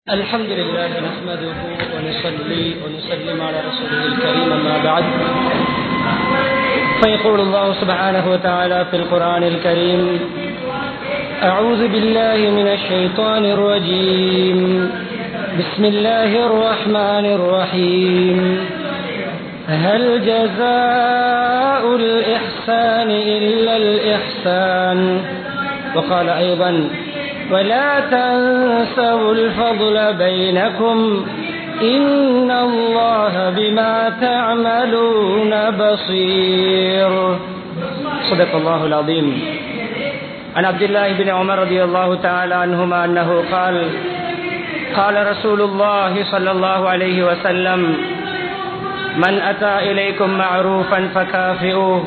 الحمد لله نحمده ونصلي ونسلم على رسوله الكريم أما بعد فيقول الله سبحانه وتعالى في القرآن الكريم أعوذ بالله من الشيطان الرجيم بسم الله الرحمن الرحيم هل جزاء الإحسان إلا الإحسان وقال أيضا ولا تنسوا الفضل بينكم إن الله بما تعملون بصير صدق الله العظيم عن عبد الله بن عمر رضي الله تعالى عنهما أنه قال قال رسول الله صلى الله عليه وسلم من أتى إليكم معروفا فكافئوه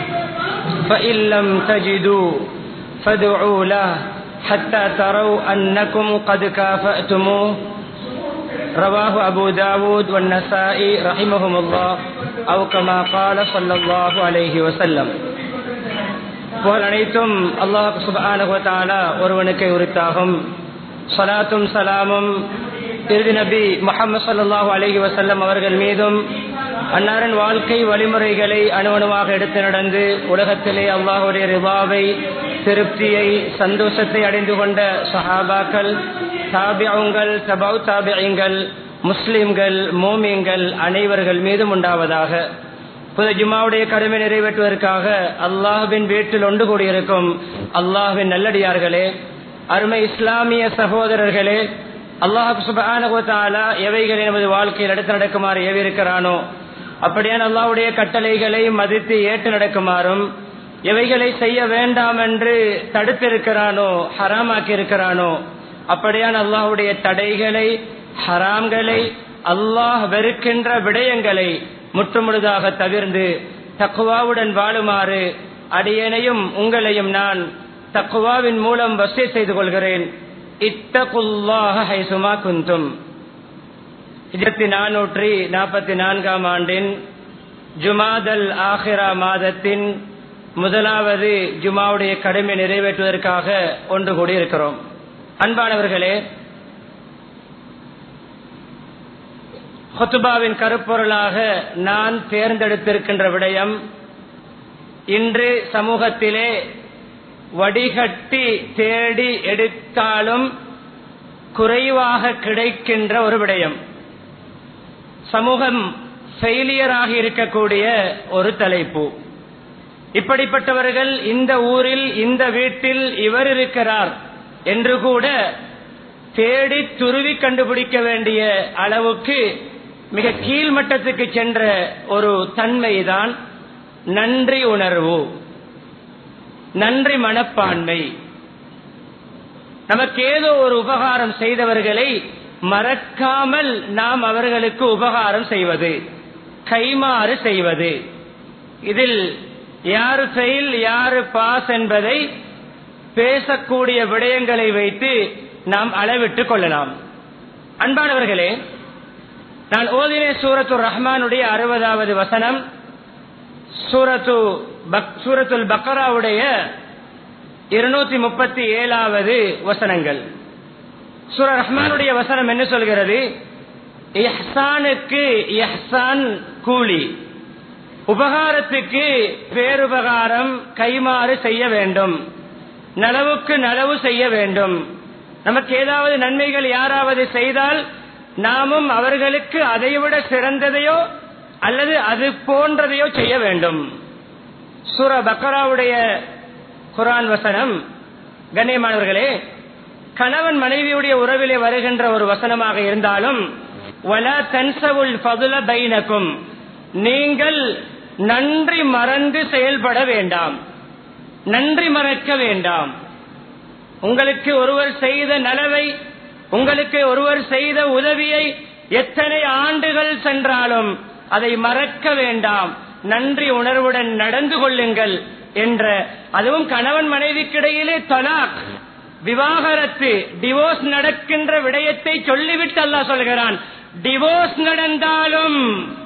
فإن لم تجدوا فادعوا له حتى تروا أنكم قد كافأتموه رواه أبو داود والنسائي رحمهم الله أو كما قال صلى الله عليه وسلم புகழ் அனைத்தும் அல்லாஹ் சுபானுவத்தாலா ஒருவனுக்கு உரித்தாகும் சலாத்தும் சலாமும் இறுதி நபி முகமது சல்லாஹூ அலஹி வசல்லம் அவர்கள் மீதும் அன்னாரின் வாழ்க்கை வழிமுறைகளை அணுவணுவாக எடுத்து நடந்து உலகத்திலே அல்லாஹுடைய ரிவாவை திருப்தியை சந்தோஷத்தை அடைந்து கொண்ட சஹாபாக்கள் தாபியங்கள் தபவு தாபியங்கள் முஸ்லிம்கள் மோமியங்கள் அனைவர்கள் மீதும் உண்டாவதாக புத ஜுமாவுடைய கடமை நிறைவேற்றுவதற்காக அல்லாஹுவின் வீட்டில் ஒன்று கூடியிருக்கும் அல்லாஹுவின் நல்லடியார்களே அருமை இஸ்லாமிய சகோதரர்களே அல்லாஹு சுபானா எவைகள் நமது வாழ்க்கையில் எடுத்து நடக்குமாறு ஏவிருக்கிறானோ அப்படியான அல்லாஹுடைய கட்டளைகளை மதித்து ஏற்று நடக்குமாறும் எவைகளை செய்ய வேண்டாம் என்று தடுத்திருக்கிறானோ ஹராமாக்கி இருக்கிறானோ அப்படியான அல்லாஹுடைய தடைகளை ஹராம்களை அல்லாஹ் வெறுக்கின்ற விடயங்களை முற்றுமுழுதாக தவிர்ந்து தக்குவாவுடன் வாழுமாறு அடியனையும் உங்களையும் நான் தக்குவாவின் மூலம் வசதி செய்து கொள்கிறேன் இத்தகுல்லாக ஹைசுமா குந்தும் இருபத்தி நானூற்றி நாற்பத்தி நான்காம் ஆண்டின் ஜுமாதல் ஆஹிரா மாதத்தின் முதலாவது ஜுமாவுடைய கடமை நிறைவேற்றுவதற்காக ஒன்று கூடியிருக்கிறோம் அன்பானவர்களே ஹொத்துபாவின் கருப்பொருளாக நான் தேர்ந்தெடுத்திருக்கின்ற விடயம் இன்று சமூகத்திலே வடிகட்டி தேடி எடுத்தாலும் குறைவாக கிடைக்கின்ற ஒரு விடயம் சமூகம் ஃபெயிலியராக இருக்கக்கூடிய ஒரு தலைப்பு இப்படிப்பட்டவர்கள் இந்த ஊரில் இந்த வீட்டில் இவர் இருக்கிறார் என்று கூட தேடி துருவி கண்டுபிடிக்க வேண்டிய அளவுக்கு மிக கீழ்மட்டத்துக்கு சென்ற ஒரு தன்மைதான் நன்றி உணர்வு நன்றி மனப்பான்மை நமக்கு ஏதோ ஒரு உபகாரம் செய்தவர்களை மறக்காமல் நாம் அவர்களுக்கு உபகாரம் செய்வது கைமாறு செய்வது இதில் யாரு ஃபெயில் யாரு பாஸ் என்பதை பேசக்கூடிய விடயங்களை வைத்து நாம் அளவிட்டுக் கொள்ளலாம் அன்பானவர்களே நான் ஓதினே சூரத்து ரஹ்மானுடைய அறுபதாவது வசனம் சூரத்து சூரத்துல் பக்கராவுடைய இருநூத்தி முப்பத்தி ஏழாவது வசனங்கள் சூர ரஹ்மானுடைய வசனம் என்ன சொல்கிறது இஹ்சானுக்கு இஹ்சான் கூலி உபகாரத்துக்கு பேருபகாரம் கைமாறு செய்ய வேண்டும் நலவுக்கு நலவு செய்ய வேண்டும் நமக்கு ஏதாவது நன்மைகள் யாராவது செய்தால் நாமும் அவர்களுக்கு அதைவிட சிறந்ததையோ அல்லது அது போன்றதையோ செய்ய வேண்டும் சூர பக்கராவுடைய குரான் வசனம் கண்ணியமானவர்களே கணவன் மனைவியுடைய உறவிலே வருகின்ற ஒரு வசனமாக இருந்தாலும் வல தன்சவுல் பதுல பைனக்கும் நீங்கள் நன்றி மறந்து செயல்பட வேண்டாம் நன்றி மறக்க வேண்டாம் உங்களுக்கு ஒருவர் செய்த நலவை உங்களுக்கு ஒருவர் செய்த உதவியை எத்தனை ஆண்டுகள் சென்றாலும் அதை மறக்க வேண்டாம் நன்றி உணர்வுடன் நடந்து கொள்ளுங்கள் என்ற அதுவும் கணவன் மனைவிக்கிடையிலே தலாக் விவாகரத்து டிவோர்ஸ் நடக்கின்ற விடயத்தை சொல்லிவிட்டு அல்லா சொல்கிறான் டிவோர்ஸ் நடந்தாலும்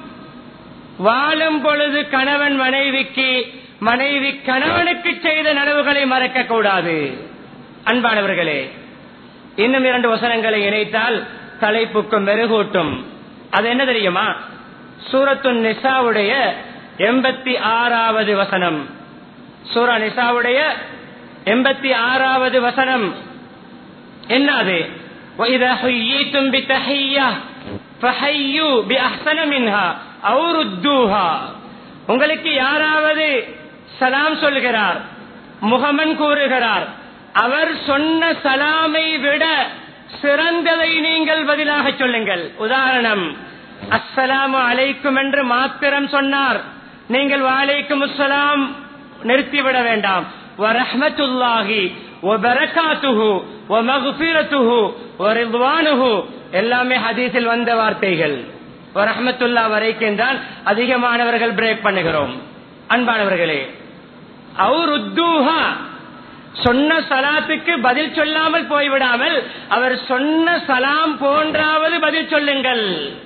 வாழும் பொழுது கணவன் மனைவிக்கு மனைவி கணவனுக்கு செய்த நனவுகளை மறக்க கூடாது அன்பானவர்களே இன்னும் இரண்டு வசனங்களை இணைத்தால் தலைப்புக்கு மெருகூட்டும் அது என்ன தெரியுமா சூரத்து நிசாவுடைய எண்பத்தி ஆறாவது வசனம் சூரா நிசாவுடைய எண்பத்தி ஆறாவது வசனம் என்ன அது وَإِذَا حُيِّيتُمْ بِتَحِيَّةٍ فَحَيُّوا بِأَحْسَنَ مِنْهَا أَوْ رُدُّوهَا உங்களுக்கு யாராவது சலாம் சொல்கிறார் முகமன் கூறுகிறார் அவர் சொன்ன சலாமை விட சிறந்ததை நீங்கள் பதிலாக சொல்லுங்கள் உதாரணம் அஸ்ஸலாமு அலைக்கும் என்று மாத்திரம் சொன்னார் நீங்கள் வாழைக்கும் அஸ்ஸலாம் நிறுத்திவிட வேண்டாம் வரஹ்மத்துல்லாஹி வபரகாத்துஹு வமக்ஃபிரத்துஹு வரிضவானுஹு எல்லாமே ஹதீஸில் வந்த வார்த்தைகள் வரஹ்மத்துல்லா வரைக்கும் தான் அதிகமானவர்கள் பிரேக் பண்ணுகிறோம் அன்பானவர்களே அவுருத்தூஹா சொன்ன சலாத்துக்கு பதில் சொல்லாமல் போய்விடாமல் அவர் சொன்ன சலாம் போன்றாவது பதில் சொல்லுங்கள்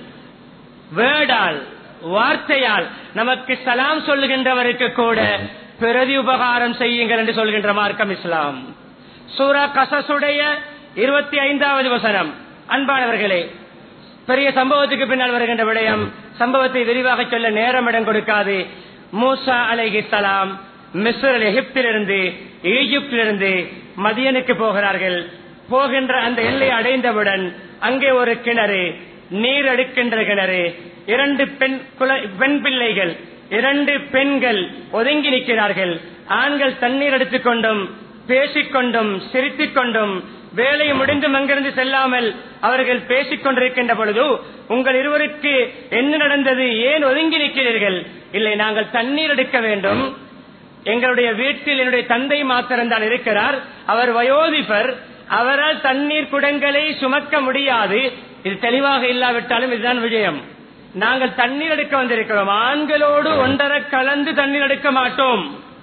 வேர்டால் வார்த்தையால் நமக்கு சலாம் சொல்லுகின்றவருக்கு கூட பிரதி உபகாரம் செய்யுங்கள் என்று சொல்கின்ற மார்க்கம் இஸ்லாம் சூரா கசசுடைய இருபத்தி ஐந்தாவது வசனம் அன்பானவர்களே பெரிய சம்பவத்துக்கு பின்னால் வருகின்ற விடயம் சம்பவத்தை விரிவாக சொல்ல நேரம் இடம் கொடுக்காது மூசா அலைஹி சலாம் மிஸ்ர் எகிப்திலிருந்து ஈஜிப்திலிருந்து மதியனுக்கு போகிறார்கள் போகின்ற அந்த எல்லை அடைந்தவுடன் அங்கே ஒரு கிணறு நீர் எடுக்கின்ற கிணறு இரண்டு பெண் குல- பெண் பிள்ளைகள் இரண்டு பெண்கள் ஒதுங்கி நிற்கிறார்கள் ஆண்கள் தண்ணீர் எடுத்துக்கொண்டும் பேசிக்கொண்டும் சிரித்துக் கொண்டும் வேலை முடிந்தும் அங்கிருந்து செல்லாமல் அவர்கள் பேசிக் கொண்டிருக்கின்ற பொழுது உங்கள் இருவருக்கு என்ன நடந்தது ஏன் ஒதுங்கி நிற்கிறீர்கள் இல்லை நாங்கள் தண்ணீர் எடுக்க வேண்டும் எங்களுடைய வீட்டில் என்னுடைய தந்தை மாத்திரம்தான் இருக்கிறார் அவர் வயோதிபர் அவரால் தண்ணீர் குடங்களை சுமக்க முடியாது இது தெளிவாக இல்லாவிட்டாலும் இதுதான் விஜயம் நாங்கள் தண்ணீர் எடுக்க வந்திருக்கிறோம் ஆண்களோடு ஒன்றரை கலந்து தண்ணீர் எடுக்க மாட்டோம்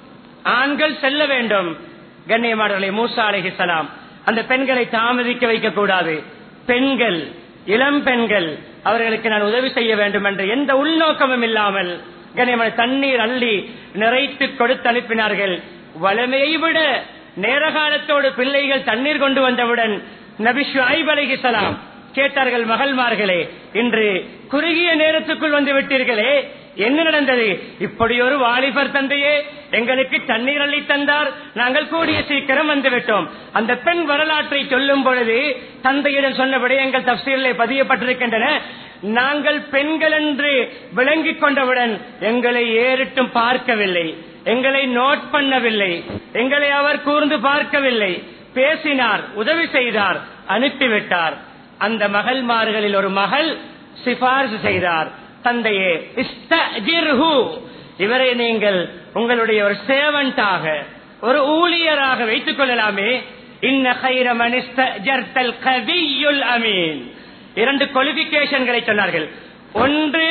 ஆண்கள் செல்ல வேண்டும் கண்ணியமானவர்களே மூசா அலைஹிஸ்ஸலாம் அந்த பெண்களை தாமதிக்க வைக்க கூடாது பெண்கள் இளம் பெண்கள் அவர்களுக்கு நான் உதவி செய்ய வேண்டும் என்ற எந்த உள்நோக்கமும் இல்லாமல் கண்ணியமான தண்ணீர் அள்ளி நிறைத்து கொடுத்து அனுப்பினார்கள் வளமையை விட நேர காலத்தோடு பிள்ளைகள் தண்ணீர் கொண்டு வந்தவுடன் நபி ஷுஐப் அலைஹிஸ்ஸலாம் கேட்டார்கள் மகள்மார்களே இன்று குறுகிய நேரத்துக்குள் வந்து விட்டீர்களே என்ன நடந்தது இப்படி ஒரு வாலிபர் தந்தையே எங்களுக்கு தண்ணீர் அள்ளி தந்தார் நாங்கள் கூடிய சீக்கிரம் வந்துவிட்டோம் அந்த பெண் வரலாற்றை சொல்லும் பொழுது தந்தையிடம் சொன்னபடி எங்கள் தப்சீரிலே பதியப்பட்டிருக்கின்றன நாங்கள் பெண்கள் என்று விளங்கிக் கொண்டவுடன் எங்களை ஏறிட்டும் பார்க்கவில்லை எங்களை நோட் பண்ணவில்லை எங்களை அவர் கூர்ந்து பார்க்கவில்லை பேசினார் உதவி செய்தார் அனுப்பிவிட்டார் அந்த மகள்மார்களில் ஒரு மகள் சிபாரிசு செய்தார் தந்தையே இஸ்தஜிர்ஹு. இவரை நீங்கள் உங்களுடைய ஒரு சேவன்டாக ஒரு ஊழியராக வைத்துக் கொள்ளலாமே இன்ன கைர மனிஸ்தல் கவியுல் அமீன் இரண்டு குவாலிபிகேஷன்களை சொன்னார்கள் ஒன்று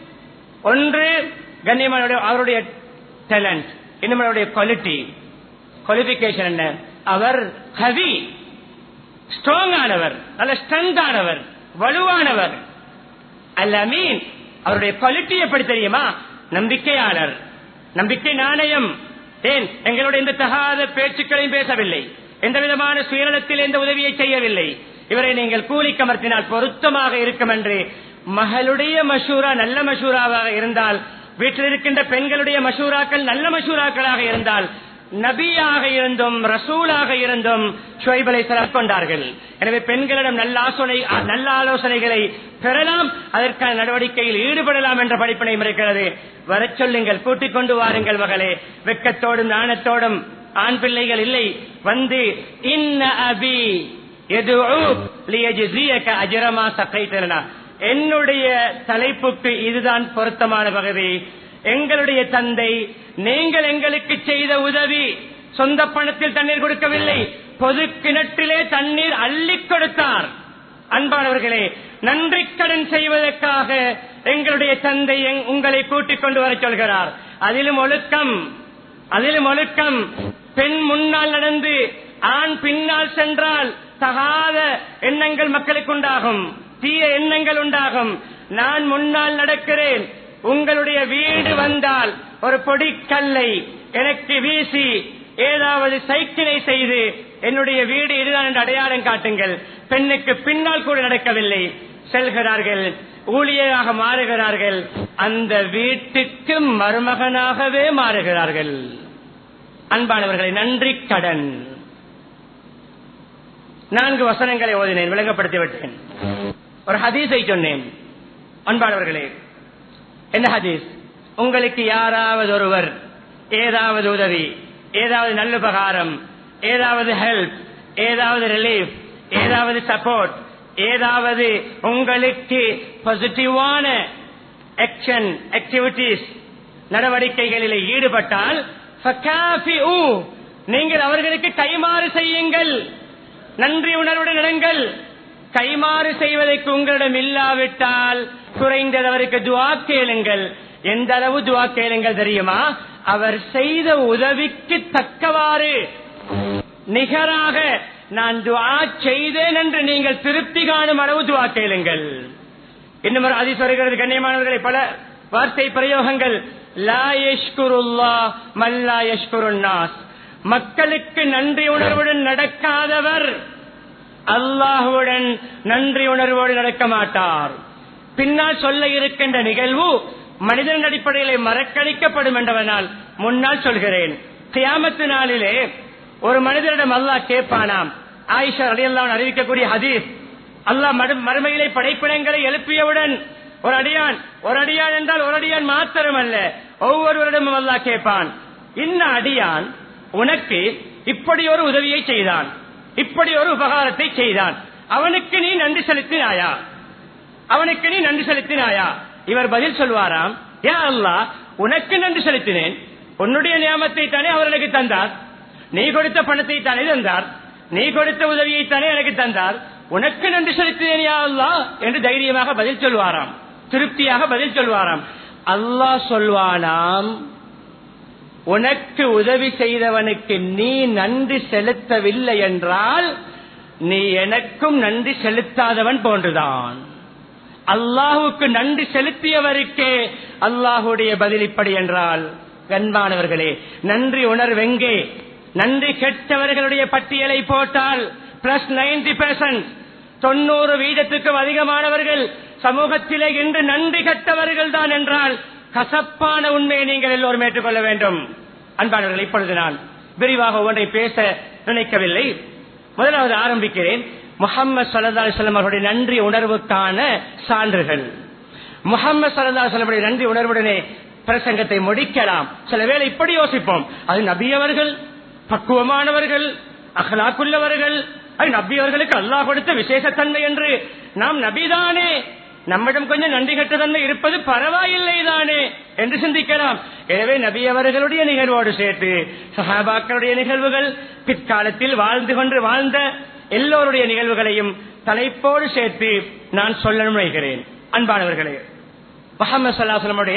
ஒன்று கண்ணியமான அவருடைய டேலண்ட் இன்னும் அவருடைய குவாலிட்டி குவாலிபிகேஷன் என்ன அவர் கவி ஸ்ட்ராங் ஆனவர் நல்ல ஸ்ட்ரென்த் ஆனவர் வலுவானவர் அல்ல மீன் அவருடைய குவாலிட்டி எப்படி தெரியுமா நம்பிக்கையாளர் நம்பிக்கை நாணயம் ஏன் எங்களுடைய எந்த தகாத பேச்சுக்களையும் பேசவில்லை எந்த விதமான சுயநலத்தில் எந்த உதவியை செய்யவில்லை இவரை நீங்கள் கூலிக்கமர்த்தினால் பொருத்தமாக இருக்கும் என்று மகளுடைய மஷூரா நல்ல மஷூராவாக இருந்தால் வீட்டில் இருக்கின்ற பெண்களுடைய மஷூராக்கள் நல்ல மஷூராக்களாக இருந்தால் நபியாக இருந்தும் ரசூலாக இருந்தும் ஷுவைப் அலைஹிஸ்ஸலாம் கொண்டார்கள் எனவே பெண்களிடம் நல்ல ஆசோனை நல்ல ஆலோசனைகளை பெறலாம் அதற்கான நடவடிக்கையில் ஈடுபடலாம் என்ற படிப்பினையும் இருக்கிறது வரச் சொல்லுங்கள் கூட்டிக் கொண்டு வாருங்கள் மகளே வெக்கத்தோடும் நாணத்தோடும் ஆண் பிள்ளைகள் இல்லை வந்து இன்ன அபி يدعوك ليجزيك أجر ما سقيت لنا. என்னுடைய தலைப்புக்கு இதுதான் பொருத்தமான பகுதி எங்களுடைய தந்தை நீங்கள் எங்களுக்கு செய்த உதவி சொந்த பணத்தில் தண்ணீர் கொடுக்கவில்லை பொது கிணற்றிலே தண்ணீர் அள்ளி கொடுத்தார் அன்பானவர்களே நன்றி கடன் செய்வதற்காக எங்களுடைய தந்தை எங்- உங்களை கூட்டிக் கொண்டு வர சொல்கிறார் அதிலும் ஒழுக்கம் அதிலும் ஒழுக்கம் பெண் முன்னால் நடந்து ஆண் பின்னால் சென்றால் தகாத எண்ணங்கள் மக்களுக்கு உண்டாகும் தீய எண்ணங்கள் உண்டாகும் நான் முன்னால் நடக்கிறேன் உங்களுடைய வீடு வந்தால் ஒரு பொடிக்கல்லை எனக்கு வீசி ஏதாவது சைக்கிளை செய்து என்னுடைய வீடு இதுதான் என்று அடையாளம் காட்டுங்கள் பெண்ணுக்கு பின்னால் கூட நடக்கவில்லை செல்கிறார்கள் ஊழியராக மாறுகிறார்கள் அந்த வீட்டுக்கு மருமகனாகவே மாறுகிறார்கள் அன்பானவர்களை நன்றி கடன் நான்கு வசனங்களை ஓதினேன் விளங்கப்படுத்தி விட்டேன் ஒரு ஹதீஸை சொன்னேன் அன்பானவர்களே என்ன ஹதீஸ் உங்களுக்கு யாராவது ஒருவர் ஏதாவது உதவி ஏதாவது நல்லுபகாரம் ஏதாவது ஹெல்ப் ஏதாவது ரிலீஃப் ஏதாவது சப்போர்ட் ஏதாவது உங்களுக்கு பாசிட்டிவான ஆக்ஷன் ஆக்டிவிட்டிஸ் நடவடிக்கைகளில் ஈடுபட்டால் நீங்கள் அவர்களுக்கு கைமாறு செய்யுங்கள் நன்றி உணர்வுடன் இடங்கள் கைமாறு செய்வதற்கு உங்களிடம் இல்லாவிட்டால் குறைந்தது அவருக்கு துவா கேளுங்கள் எந்த அளவு துவா கேளுங்கள் தெரியுமா அவர் செய்த உதவிக்கு தக்கவாறு நிகராக நான் துவா செய்தேன் என்று நீங்கள் திருப்தி காணும் அளவு துவா கேளுங்கள் இன்னும் ஒரு அதிச வருகிறது கண்ணியமானவர்களை பல வார்த்தை பிரயோகங்கள் லா யஷ்குருல்லா மல்லா யஷ்குருன்னாஸ் மக்களுக்கு நன்றி உணர்வுடன் நடக்காதவர் அல்லாஹுடன் நன்றி உணர்வோடு நடக்க மாட்டார் பின்னால் சொல்ல இருக்கின்ற நிகழ்வு மனிதன் அடிப்படையிலே மறக்கடிக்கப்படும் என்றவனால் முன்னால் சொல்கிறேன் கியாமத்து நாளிலே ஒரு மனிதரிடம் அல்லாஹ் கேட்பானாம் ஆயிஷா அலியல்லான் அறிவிக்கக்கூடிய ஹதீஸ் அல்லாஹ் மறுமையிலே படைப்பிடங்களை எழுப்பியவுடன் ஒரு அடியான் ஒரு அடியான் என்றால் ஒரு அடியான் மாத்திரம் அல்ல ஒவ்வொருவரிடமும் அல்லாஹ் கேட்பான் இன்ன அடியான் உனக்கு இப்படி ஒரு உதவியை செய்தான் இப்படி ஒரு உபகாரத்தை செய்தான் அவனுக்கு நீ நன்றி செலுத்தினாயா அவனுக்கு நீ நன்றி செலுத்தினாயா இவர் பதில் சொல்வாராம் ஏன் அல்லா உனக்கு நன்றி செலுத்தினேன் உன்னுடைய நியமத்தை தானே அவர் எனக்கு தந்தார் நீ கொடுத்த பணத்தை தானே தந்தார் நீ கொடுத்த உதவியை தானே எனக்கு தந்தார் உனக்கு நன்றி செலுத்தினேன் யா அல்லா என்று தைரியமாக பதில் சொல்வாராம் திருப்தியாக பதில் சொல்வாராம் அல்லாஹ் சொல்வானாம் உனக்கு உதவி செய்தவனுக்கு நீ நன்றி செலுத்தவில்லை என்றால் நீ எனக்கும் நன்றி செலுத்தாதவன் போன்றுதான் அல்லாஹுக்கு நன்றி செலுத்தியவருக்கே அல்லாஹுடைய பதில் இப்படி என்றால் கண்பானவர்களே நன்றி உணர்வெங்கே நன்றி கெட்டவர்களுடைய பட்டியலை போட்டால் பிளஸ் நைன்டி பெர்சன்ட் தொண்ணூறு வீதத்துக்கும் அதிகமானவர்கள் சமூகத்திலே இன்று நன்றி கெட்டவர்கள் தான் என்றால் கசப்பான உண்மையை நீங்கள் எல்லோரும் ஏற்றுக்கொள்ள வேண்டும் அன்பானவர்கள் இப்பொழுது நான் விரிவாக ஒன்றை பேச நினைக்கவில்லை முதலாவது ஆரம்பிக்கிறேன் முகமது சல்லா சொல்லம் அவருடைய நன்றி உணர்வுக்கான சான்றுகள் முகமது சல்லா சொல்லமுடைய நன்றி உணர்வுடனே பிரசங்கத்தை முடிக்கலாம் சில வேளை இப்படி யோசிப்போம் அது நபியவர்கள் பக்குவமானவர்கள் அகலாக்குள்ளவர்கள் அது நபியவர்களுக்கு அல்லாஹ் கொடுத்த விசேஷத்தன்மை என்று நாம் நபிதானே நம்மிடம் கொஞ்சம் நன்றி கட்ட தன்மை இருப்பது பரவாயில்லை தானே என்று சிந்திக்கலாம் எனவே நபி அவர்களுடைய நிகழ்வோடு சேர்த்து சஹாபாக்களுடைய நிகழ்வுகள் பிற்காலத்தில் வாழ்ந்து கொண்டு வாழ்ந்த எல்லோருடைய நிகழ்வுகளையும் தலைப்போடு சேர்த்து நான் சொல்ல நினைக்கிறேன் அன்பானவர்களே முகமது சல்லாஹலமுடைய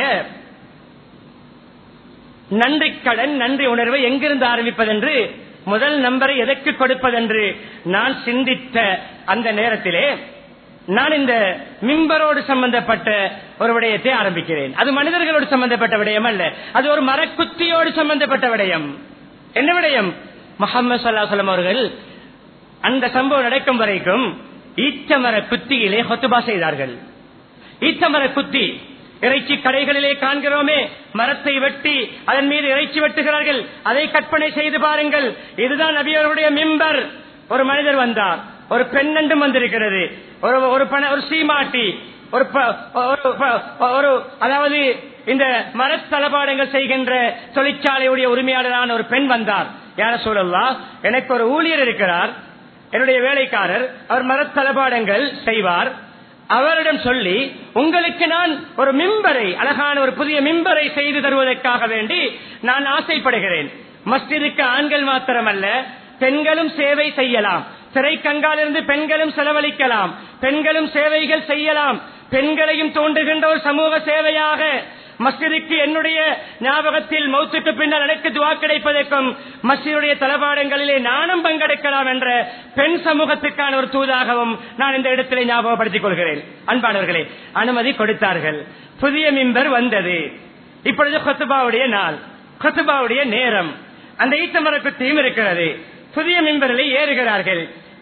நன்றி கடன் நன்றி உணர்வை எங்கிருந்து ஆரம்பிப்பதென்று முதல் நம்பரை எதற்கு கொடுப்பதென்று நான் சிந்தித்த அந்த நேரத்திலே நான் இந்த மிம்பரோடு சம்பந்தப்பட்ட ஒரு விடயத்தை ஆரம்பிக்கிறேன் அது மனிதர்களோடு சம்பந்தப்பட்ட விடயம் அல்ல அது ஒரு மரக்குத்தியோடு சம்பந்தப்பட்ட விடயம் என்ன விடயம் முகமது சல்லாஹலம் அவர்கள் அந்த சம்பவம் நடக்கும் வரைக்கும் ஈச்சமர குத்தியிலே ஹொத்துபா செய்தார்கள் ஈச்சமர குத்தி இறைச்சி கடைகளிலே காண்கிறோமே மரத்தை வெட்டி அதன் மீது இறைச்சி வெட்டுகிறார்கள் அதை கற்பனை செய்து பாருங்கள் இதுதான் நபியவர்களுடைய மிம்பர் ஒரு மனிதர் வந்தார் ஒரு பெண்ணெண்டும் வந்திருக்கிறது ஒரு ஒரு பண ஒரு சீமாட்டி ஒரு ஒரு அதாவது இந்த மரத்தளபாடங்கள் செய்கின்ற தொழிற்சாலையுடைய உரிமையாளரான ஒரு பெண் வந்தார் யார சொல்லலாம் எனக்கு ஒரு ஊழியர் இருக்கிறார் என்னுடைய வேலைக்காரர் அவர் மரத்தளபாடங்கள் செய்வார் அவரிடம் சொல்லி உங்களுக்கு நான் ஒரு மிம்பரை அழகான ஒரு புதிய மிம்பரை செய்து தருவதற்காக வேண்டி நான் ஆசைப்படுகிறேன் மஸ்ஜிதுக்கு ஆண்கள் மாத்திரமல்ல பெண்களும் சேவை செய்யலாம் திரைக்கங்காலிருந்து பெண்களும் செலவழிக்கலாம் பெண்களும் சேவைகள் செய்யலாம் பெண்களையும் தோன்றுகின்ற ஒரு சமூக சேவையாக மஸ்ஜிதுக்கு என்னுடைய ஞாபகத்தில் மௌத்துக்கு பின்னால் எனக்கு துவா கிடைப்பதற்கும் மஸ்ஜிதுடைய தளபாடங்களிலே நானும் பங்கெடுக்கலாம் என்ற பெண் சமூகத்துக்கான ஒரு தூதாகவும் நான் இந்த இடத்திலே ஞாபகப்படுத்திக் கொள்கிறேன் அன்பானவர்களே அனுமதி கொடுத்தார்கள் புதிய மிம்பர் வந்தது இப்பொழுது கொத்துபாவுடைய நாள் கொத்துபாவுடைய நேரம் அந்த ஈத்தமர குத்தியும் இருக்கிறது புதிய மிம்பரில் ஏறுகிறார்கள்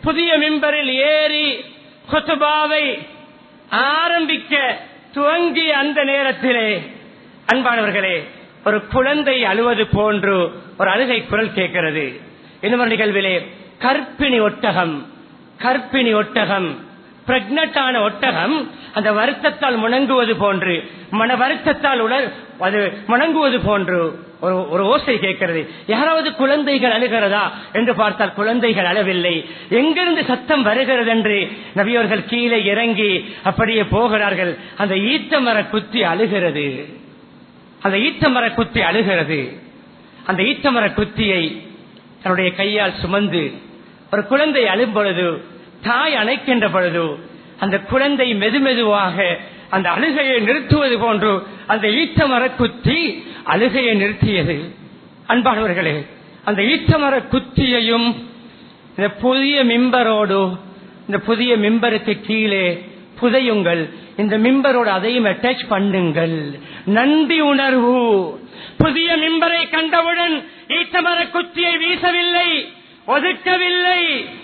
புதிய மிம்பரில் ஏறி குத்துபாவை ஆரம்பிக்க துவங்கிய அந்த நேரத்திலே அன்பானவர்களே ஒரு குழந்தை அழுவது போன்று ஒரு அழுகை குரல் கேட்கிறது இன்னொரு நிகழ்விலே கற்பிணி ஒட்டகம் கற்பிணி ஒட்டகம் பிரெக்னட்டான ஒட்டகம் அந்த வருத்தத்தால் முணங்குவது போன்று மன வருத்தத்தால் உடல் அது முணங்குவது போன்று ஒரு ஒரு ஓசை கேட்கிறது யாராவது குழந்தைகள் அழுகிறதா என்று பார்த்தால் குழந்தைகள் அழவில்லை எங்கிருந்து சத்தம் வருகிறது என்று நபியவர்கள் கீழே இறங்கி அப்படியே போகிறார்கள் அந்த ஈத்த மர குத்தி அழுகிறது அந்த ஈத்த மர குத்தி அழுகிறது அந்த ஈத்த மர குத்தியை தன்னுடைய கையால் சுமந்து ஒரு குழந்தை அழும் பொழுது தாய் அணைக்கின்ற பொழுது அந்த குழந்தை மெதுமெதுவாக அந்த அழுகையை நிறுத்துவது போன்று அந்த ஈட்ட மர குத்தி அழுகையை நிறுத்தியது அன்பானவர்களே அந்த ஈட்ட மர குத்தியையும் இந்த புதிய மிம்பரோடு இந்த புதிய மிம்பருக்கு கீழே புதையுங்கள் இந்த மிம்பரோடு அதையும் அட்டாச் பண்ணுங்கள் நன்றி உணர்வு புதிய மிம்பரை கண்டவுடன் ஈட்டமர குத்தியை வீசவில்லை ஒதுக்கவில்லை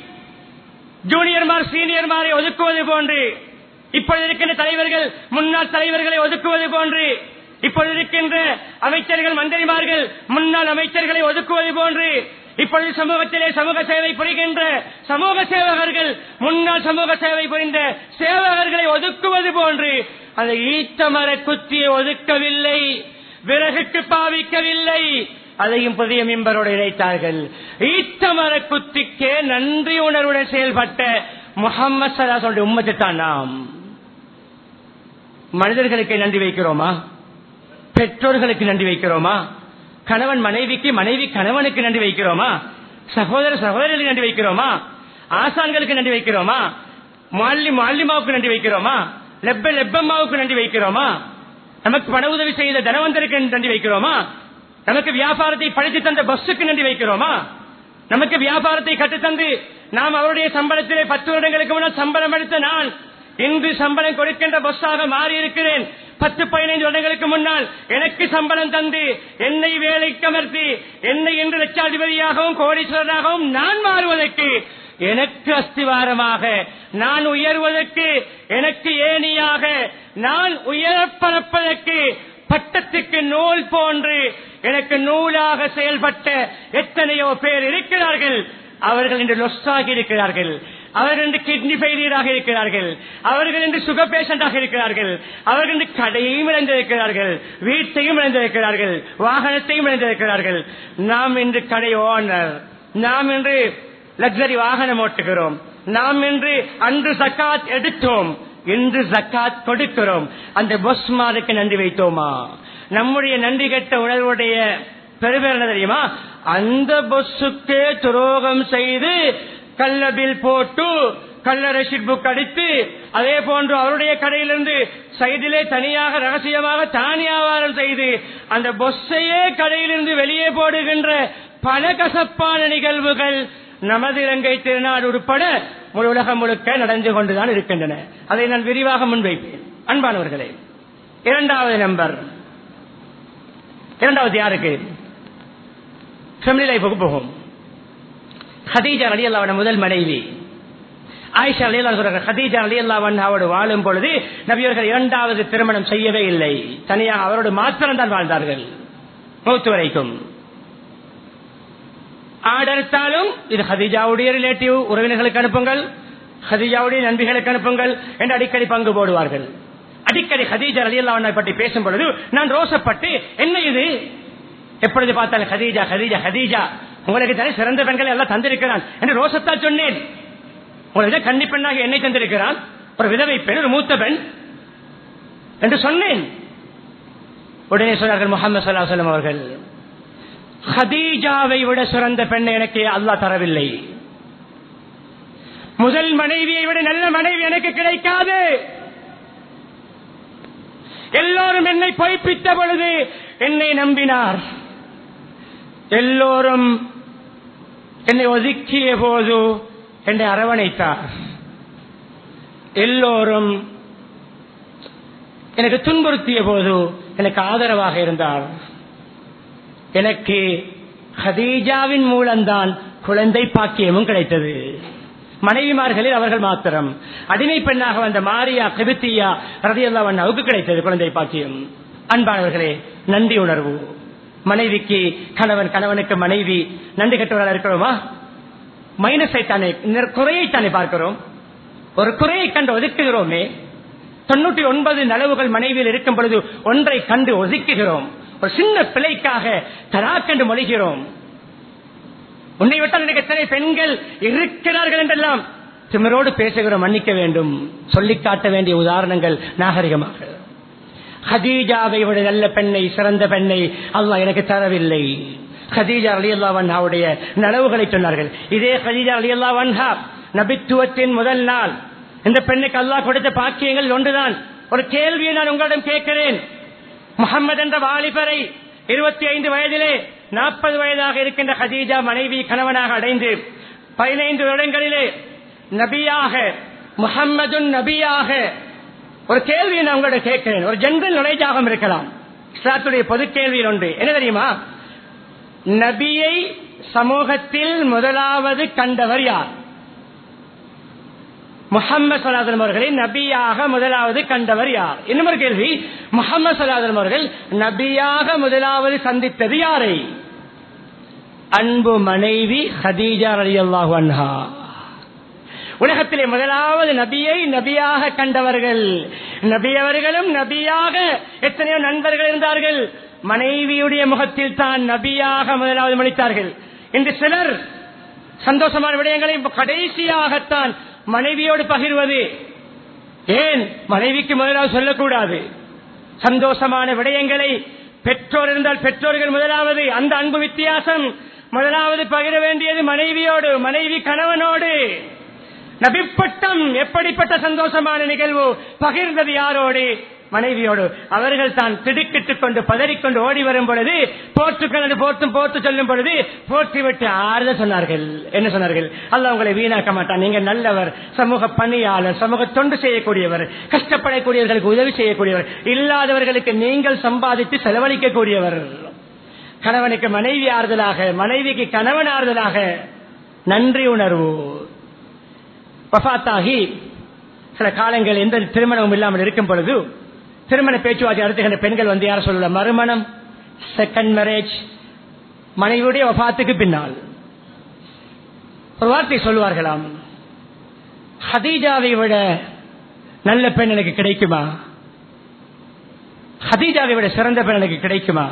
ஜூனியர்மார் சீனியர்மாரை ஒதுக்குவது போன்று இப்பொழுது இருக்கின்ற தலைவர்கள் முன்னாள் தலைவர்களை ஒதுக்குவது போன்று இப்பொழுது இருக்கின்ற அமைச்சர்கள் மந்திரிமார்கள் முன்னாள் அமைச்சர்களை ஒதுக்குவது போன்று இப்பொழுது சமூகத்திலே சமூக சேவை புரிகின்ற சமூக சேவகர்கள் முன்னாள் சமூக சேவை புரிந்த சேவகர்களை ஒதுக்குவது போன்று அந்த ஈத்தமர குத்தியை ஒதுக்கவில்லை விறகுக்கு பாவிக்கவில்லை அதையும் புதிய மிம்பரோடு இணைத்தார்கள் ஈத்தமர குத்திக்கே நன்றி உணர்வுடன் செயல்பட்ட முகம்மது சலாசோடைய உம்மத்தை தான் நாம் மனிதர்களுக்கு நன்றி வைக்கிறோமா பெற்றோர்களுக்கு நன்றி வைக்கிறோமா கணவன் மனைவிக்கு மனைவி கணவனுக்கு நன்றி வைக்கிறோமா சகோதர சகோதரர்களுக்கு நன்றி வைக்கிறோமா ஆசான்களுக்கு நன்றி வைக்கிறோமா மாலி மாலிமாவுக்கு நன்றி வைக்கிறோமா லெப்ப லெப்பம்மாவுக்கு நன்றி வைக்கிறோமா நமக்கு பண உதவி செய்த தனவந்தருக்கு நன்றி வைக்கிறோமா நமக்கு வியாபாரத்தை படித்து தந்த பஸ்ஸுக்கு நன்றி வைக்கிறோமா நமக்கு வியாபாரத்தை கற்றுத்தந்து நாம் அவருடைய சம்பளத்திலே பத்து வருடங்களுக்கு முன்னால் சம்பளம் அளித்த நான் இன்று சம்பளம் கொடுக்கின்ற பஸ்ஸாக மாறி இருக்கிறேன் பத்து பதினைந்து வருடங்களுக்கு முன்னால் எனக்கு சம்பளம் தந்து என்னை வேலைக்கு அமர்த்தி என்னை இன்று லட்சாதிபதியாகவும் கோடீஸ்வரராகவும் நான் மாறுவதற்கு எனக்கு அஸ்திவாரமாக நான் உயர்வதற்கு எனக்கு ஏணியாக நான் உயரப்பறப்பதற்கு பட்டத்துக்கு நூல் போன்று எனக்கு நூலாக செயல்பட்ட எத்தனையோ பேர் இருக்கிறார்கள் அவர்கள் இன்று லொஸ்டாகி இருக்கிறார்கள் அவர்கள் இன்று கிட்னி ஃபெயிலியராக இருக்கிறார்கள் அவர்கள் இன்று சுகர் பேஷண்டாக இருக்கிறார்கள் அவர்கள் இன்று கடையையும் இழந்திருக்கிறார்கள் வீட்டையும் இழந்திருக்கிறார்கள் வாகனத்தையும் இழந்திருக்கிறார்கள் நாம் இன்று கடை ஓனர் நாம் இன்று லக்ஸரி வாகனம் ஓட்டுகிறோம் நாம் இன்று அன்று சக்காத் எடுத்தோம் இன்று ஜக்காத் கொடுக்கிறோம் அந்த பொஸ்மாருக்கு நன்றி வைத்தோமா நம்முடைய நன்றி கெட்ட உணர்வுடைய பெருமையான என்ன தெரியுமா அந்த பொஸ்ஸுக்கே துரோகம் செய்து கள்ள பில் போட்டு கள்ள ரஷீட் புக் அடித்து அதே போன்று அவருடைய கடையிலிருந்து சைடிலே தனியாக ரகசியமாக தானியாவாரம் செய்து அந்த பொஸ்ஸையே கடையிலிருந்து வெளியே போடுகின்ற பல கசப்பான நிகழ்வுகள் நமது இலங்கை திருநாடு உட்பட முழு உலகம் முழுக்க நடந்து கொண்டுதான் இருக்கின்றன அதை நான் விரிவாக முன்வைப்பேன் அன்பானவர்களே இரண்டாவது நம்பர் இரண்டாவது யாருக்கு ஃபெமிலி லைஃபுக்கு போகும் ஹதீஜா அலி அல்லாவோட முதல் மனைவி ஆயிஷா அலி அல்லா சொல்றாங்க ஹதீஜா அலி அல்லாவன் அவரோடு வாழும் பொழுது நபியவர்கள் இரண்டாவது திருமணம் செய்யவே இல்லை தனியாக அவரோடு மாத்திரம் தான் வாழ்ந்தார்கள் மூத்து வரைக்கும் ஆடர்த்தாலும் இது ஹதிஜாவுடைய ரிலேட்டிவ் உறவினர்களுக்கு அனுப்புங்கள் ஹதிஜாவுடைய நண்பிகளுக்கு அனுப்புங்கள் என்று அடிக்கடி பங்கு போடுவார்கள் அடிக்கடி ஹதீஜா அலி அல்லாவனை பற்றி பேசும் பொழுது நான் ரோசப்பட்டு என்ன இது எப்பொழுது பார்த்தாலும் ஹதீஜா ஹதீஜா ஹதீஜா உங்களுக்கு தனி சிறந்த பெண்கள் எல்லாம் தந்திருக்கிறான் என்று ரோசத்தால் சொன்னேன் உங்களுக்கு கன்னி பெண்ணாக என்னை தந்திருக்கிறான் ஒரு விதவை பெண் ஒரு மூத்த பெண் என்று சொன்னேன் உடனே சொன்னார்கள் முகமது சல்லாஹம் அவர்கள் ஹதீஜாவை விட சிறந்த பெண்ணை எனக்கு அல்லாஹ் தரவில்லை முதல் மனைவியை விட நல்ல மனைவி எனக்கு கிடைக்காது எல்லோரும் என்னை பொய்ப்பித்த பொழுது என்னை நம்பினார் எல்லோரும் என்னை ஒதுக்கிய போது என்னை அரவணைத்தார் எல்லோரும் எனக்கு துன்புறுத்திய போது எனக்கு ஆதரவாக இருந்தார் எனக்கு ஹதீஜாவின் மூலம்தான் குழந்தை பாக்கியமும் கிடைத்தது மனைவிமார்களில் அவர்கள் மாத்திரம் அடிமை பெண்ணாக வந்த மாரியா கிபித்தியா ரதியல்லா அண்ணாவுக்கு கிடைத்தது குழந்தை பாக்கியம் அன்பானவர்களே நன்றி உணர்வு மனைவிக்கு கணவன் கணவனுக்கு மனைவி நன்றி கட்டவர்களாக இருக்கிறோமா மைனஸை தானே குறையை தானே பார்க்கிறோம் ஒரு குறையை கண்டு ஒதுக்குகிறோமே தொண்ணூற்றி ஒன்பது நலவுகள் மனைவியில் இருக்கும் பொழுது ஒன்றை கண்டு ஒதுக்குகிறோம் ஒரு சின்ன பிழைக்காக தரா கண்டு மொழிகிறோம் உன்னை விட்டால் எனக்கு எத்தனை பெண்கள் இருக்கிறார்கள் என்றெல்லாம் திமிரோடு பேசுகிறோம் மன்னிக்க வேண்டும் சொல்லிக் காட்ட வேண்டிய உதாரணங்கள் நாகரிகமாக ஹதீஜாவை விட நல்ல பெண்ணை சிறந்த பெண்ணை அல்லாஹ் எனக்கு தரவில்லை ஹதீஜா அலி அல்லாவுடைய நலவுகளை சொன்னார்கள் இதே ஹதீஜா அலி அல்லாவன்ஹா நபித்துவத்தின் முதல் நாள் இந்த பெண்ணுக்கு அல்லாஹ் கொடுத்த பாக்கியங்கள் ஒன்றுதான் ஒரு கேள்வியை நான் உங்களிடம் கேட்கிறேன் முகமது என்ற வாலிபரை இருபத்தி ஐந்து வயதிலே நாற்பது வயதாக இருக்கின்ற ஹதீஜா மனைவி கணவனாக அடைந்து பதினைந்து வருடங்களிலே நபியாக முகம்மது நபியாக ஒரு கேள்வியை நான் உங்களிடம் கேட்கிறேன் ஒரு ஜெனரல் நுழைஜாகம் இருக்கலாம் இஸ்லாத்துடைய பொது கேள்வியில் ஒன்று என்ன தெரியுமா நபியை சமூகத்தில் முதலாவது கண்டவர் யார் முகமது சலாதன் அவர்களை நபியாக முதலாவது கண்டவர் யார் இன்னும் ஒரு கேள்வி முகமது சலாதன் அவர்கள் நபியாக முதலாவது சந்தித்தது யாரை அன்பு மனைவி ஹதீஜா அலி அல்லாஹு அன்ஹா உலகத்திலே முதலாவது நபியை நபியாக கண்டவர்கள் நபி அவர்களும் நபியாக எத்தனையோ நண்பர்கள் இருந்தார்கள் மனைவியுடைய முகத்தில் தான் நபியாக முதலாவது மொழித்தார்கள் இன்று சிலர் சந்தோஷமான விடயங்களை கடைசியாகத்தான் மனைவியோடு பகிர்வது ஏன் மனைவிக்கு முதலாவது சொல்லக்கூடாது சந்தோஷமான விடயங்களை பெற்றோர் இருந்தால் பெற்றோர்கள் முதலாவது அந்த அன்பு வித்தியாசம் முதலாவது பகிர வேண்டியது மனைவியோடு மனைவி கணவனோடு நபிப்பட்டம் எப்படிப்பட்ட சந்தோஷமான நிகழ்வு பகிர்ந்தது யாரோடு மனைவியோடு அவர்கள் தான் திடுக்கிட்டுக் கொண்டு பதறிக்கொண்டு ஓடி வரும் பொழுது போற்றுக்கள் போர்த்தும் போர்த்து சொல்லும் பொழுது போற்றி விட்டு ஆறுதல் சொன்னார்கள் என்ன சொன்னார்கள் அல்ல உங்களை வீணாக்க மாட்டான் நீங்க நல்லவர் சமூக பணியாளர் சமூக தொண்டு செய்யக்கூடியவர் கஷ்டப்படக்கூடியவர்களுக்கு உதவி செய்யக்கூடியவர் இல்லாதவர்களுக்கு நீங்கள் சம்பாதித்து செலவழிக்கக்கூடியவர் கணவனுக்கு மனைவி ஆறுதலாக மனைவிக்கு கணவன் ஆறுதலாக நன்றி உணர்வு வஃத்தாகி சில காலங்கள் எந்த திருமணமும் இல்லாமல் இருக்கும் பொழுது திருமண பேச்சுவார்த்தை நடத்துகின்ற பெண்கள் வந்து யார சொல்லல மறுமணம் செகண்ட் மேரேஜ் மனைவியுடைய வஃத்துக்கு பின்னால் ஒரு வார்த்தை சொல்லுவார்களாம் ஹதீஜாவை விட நல்ல பெண் எனக்கு கிடைக்குமா ஹதீஜாவை விட சிறந்த பெண் எனக்கு கிடைக்குமா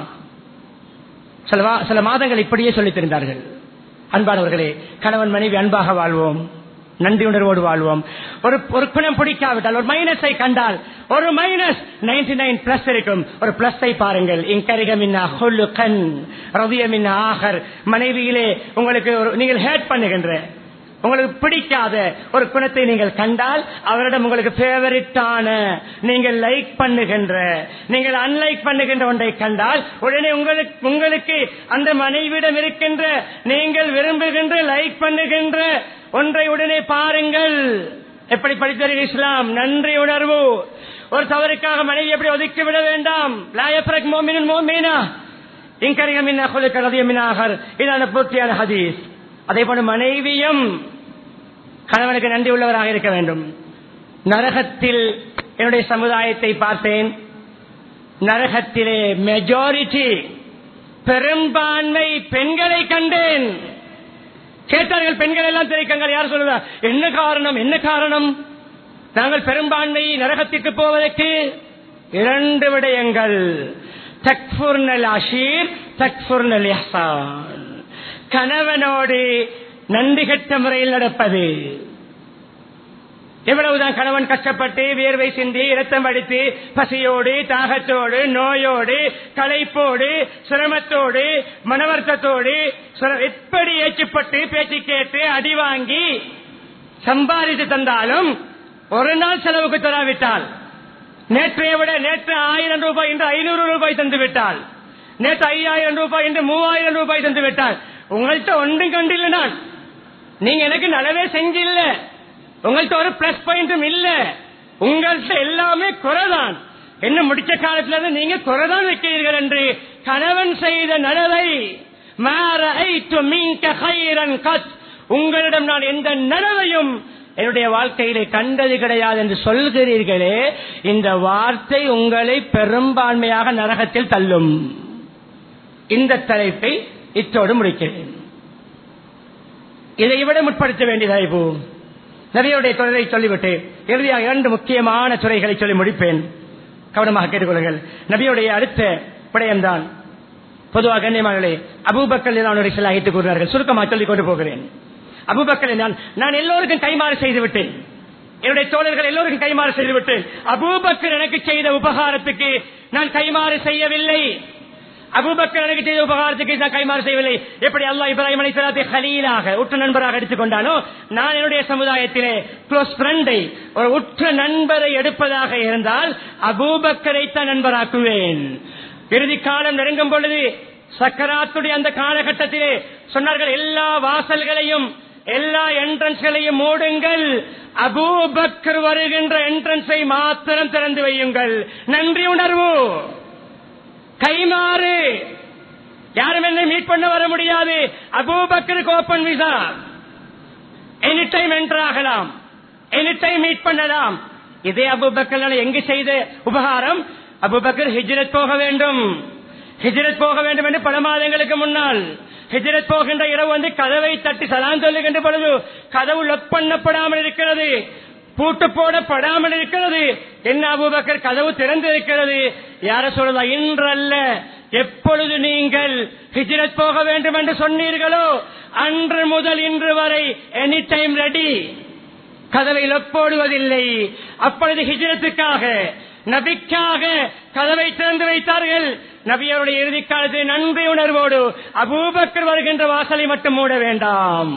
சில சில மாதங்கள் இப்படியே சொல்லித் தெரிந்தார்கள் அன்பானவர்களே கணவன் மனைவி அன்பாக வாழ்வோம் நன்றி உணர்வோடு வாழ்வோம் ஒரு ஒரு குணம் பிடிக்காவிட்டால் ஒரு மைனஸை கண்டால் ஒரு மைனஸ் நைன்டி நைன் பிளஸ் இருக்கும் ஒரு பிளஸை பாருங்கள் இங்கரிகமின்னா ஹொல்லு கண் ரவியமின்னா ஆகர் மனைவியிலே உங்களுக்கு ஒரு நீங்கள் ஹேட் பண்ணுகின்ற உங்களுக்கு பிடிக்காத ஒரு குணத்தை நீங்கள் கண்டால் அவரிடம் உங்களுக்கு ஃபேவரட்டான நீங்கள் லைக் பண்ணுகின்ற நீங்கள் அன்லைக் பண்ணுகின்ற ஒன்றை கண்டால் உடனே உங்களுக்கு உங்களுக்கு அந்த மனைவியிடம் இருக்கின்ற நீங்கள் விரும்புகின்ற லைக் பண்ணுகின்ற ஒன்றை உடனே பாருங்கள் எப்படி படித்தீர்கள் இஸ்லாம் நன்றி உணர்வு ஒரு தவறுக்காக மனைவி எப்படி ஒதுக்கி விட வேண்டாம் லாயப்ரக் மோமின் மோமீனா இங்கரிகமின் அகலுக்கரதியமினாகர் இதான பூர்த்தியான ஹதீஸ் அதே போல மனைவியும் கணவனுக்கு நன்றி உள்ளவராக இருக்க வேண்டும் நரகத்தில் என்னுடைய சமுதாயத்தை பார்த்தேன் நரகத்திலே மெஜாரிட்டி பெரும்பான்மை பெண்களை கண்டேன் கேட்டார்கள் பெண்கள் எல்லாம் திரைக்கங்கள் யார் சொல்லுதா என்ன காரணம் என்ன காரணம் நாங்கள் பெரும்பான்மை நரகத்திற்கு போவதற்கு இரண்டு விடயங்கள் தக்ஃபுர்னல் அஷீர் தக்ஃபுர்னல் இஹ்சான் கணவனோடு நன்றி கெட்ட முறையில் நடப்பது எவ்வளவுதான் கணவன் கஷ்டப்பட்டு வியர்வை சிந்தி இரத்தம் வடித்து பசியோடு தாகத்தோடு நோயோடு களைப்போடு சிரமத்தோடு மனவர்த்தத்தோடு எப்படி ஏச்சுப்பட்டு பேச்சு கேட்டு அடி வாங்கி சம்பாதித்து தந்தாலும் ஒரு நாள் செலவுக்கு தராவிட்டால் நேற்றைய விட நேற்று ஆயிரம் ரூபாய் என்று ஐநூறு ரூபாய் தந்து விட்டால் நேற்று ஐயாயிரம் ரூபாய் என்று மூவாயிரம் ரூபாய் தந்து விட்டால் உங்கள்கிட்ட ஒன்றும் கண்டில்ல நான் நீங்க எனக்கு நலவே செஞ்சில்ல உங்கள்கிட்ட ஒரு பிளஸ் பாயிண்டும் இல்ல உங்கள்கிட்ட எல்லாமே குறைதான் என்ன முடிச்ச காலத்துல இருந்து நீங்க குறைதான் வைக்கிறீர்கள் என்று கணவன் செய்த நலவை உங்களிடம் நான் எந்த நனவையும் என்னுடைய வாழ்க்கையிலே கண்டது கிடையாது என்று சொல்கிறீர்களே இந்த வார்த்தை உங்களை பெரும்பான்மையாக நரகத்தில் தள்ளும் இந்த தலைப்பை இத்தோடு முடிக்கிறேன் இதை விட முற்படுத்த வேண்டியதாய்வு நபியுடைய தொடரை சொல்லிவிட்டு இறுதியாக இரண்டு முக்கியமான துறைகளை சொல்லி முடிப்பேன் கவனமாக கேட்டுக்கொள்ளுங்கள் நபியுடைய அடுத்த விடயம்தான் பொதுவாக கண்ணியமானே அபூபக்கல் நான் சிலாகித்துக் கூறினார்கள் சுருக்கமாக சொல்லிக் கொண்டு போகிறேன் அபூபக்கல் நான் நான் எல்லோருக்கும் கைமாறு செய்து விட்டேன் என்னுடைய தோழர்கள் எல்லோருக்கும் கைமாறு செய்து விட்டேன் அபூபக்கர் எனக்கு செய்த உபகாரத்துக்கு நான் கைமாறு செய்யவில்லை அபூபக்கர் எனக்கு செய்த உபகாரத்துக்கு நான் கைமாறு செய்யவில்லை எப்படி அல்லாஹ் இப்ராஹிம் அலி சலாத்தை ஹலீலாக உற்ற நண்பராக எடுத்துக்கொண்டானோ நான் என்னுடைய சமுதாயத்திலே க்ளோஸ் ஃப்ரெண்டை ஒரு உற்ற நண்பரை எடுப்பதாக இருந்தால் அபூபக்கரை தான் நண்பராக்குவேன் இறுதி காலம் நெருங்கும் பொழுது சக்கராத்துடைய அந்த காலகட்டத்திலே சொன்னார்கள் எல்லா வாசல்களையும் எல்லா என்ட்ரன்ஸ்களையும் மூடுங்கள் அபூபக்கர் வருகின்ற என்ட்ரன்ஸை மாத்திரம் திறந்து வையுங்கள் நன்றி உணர்வு கைமாறு யாரும் என்னை மீட் பண்ண வர முடியாது அபூபக்கருக்கு open visa any time enter ஆகலாம் எனி டைம் மீட் பண்ணலாம் இதே அபுபக்கர் எங்கு செய்த உபகாரம் அபுபக்கர் ஹிஜ்ரத் போக வேண்டும் ஹிஜ்ரத் போக வேண்டும் என்று பல மாதங்களுக்கு முன்னால் ஹிஜ்ரத் போகின்ற இரவு வந்து கதவை தட்டி சலான் சொல்லுகின்ற பொழுது கதவு லொக் பண்ணப்படாமல் இருக்கிறது பூட்டு போடப்படாமல் இருக்கிறது என்ன அபுபக்கர் கதவு திறந்து இருக்கிறது யார சொல்லலாம் இன்றல்ல எப்பொழுது நீங்கள் ஹிஜ்ரத் போக வேண்டும் என்று சொன்னீர்களோ அன்று முதல் இன்று வரை எனி டைம் ரெடி கதவை லொப்போடுவதில்லை அப்பொழுது ஹிஜ்ரத்துக்காக நபிக்காக கதவை திறந்து வைத்தார்கள் நபியருடைய இறுதி காலத்தில் நன்றி உணர்வோடு அபூபக்கர் வருகின்ற வாசலை மட்டும் மூட வேண்டாம்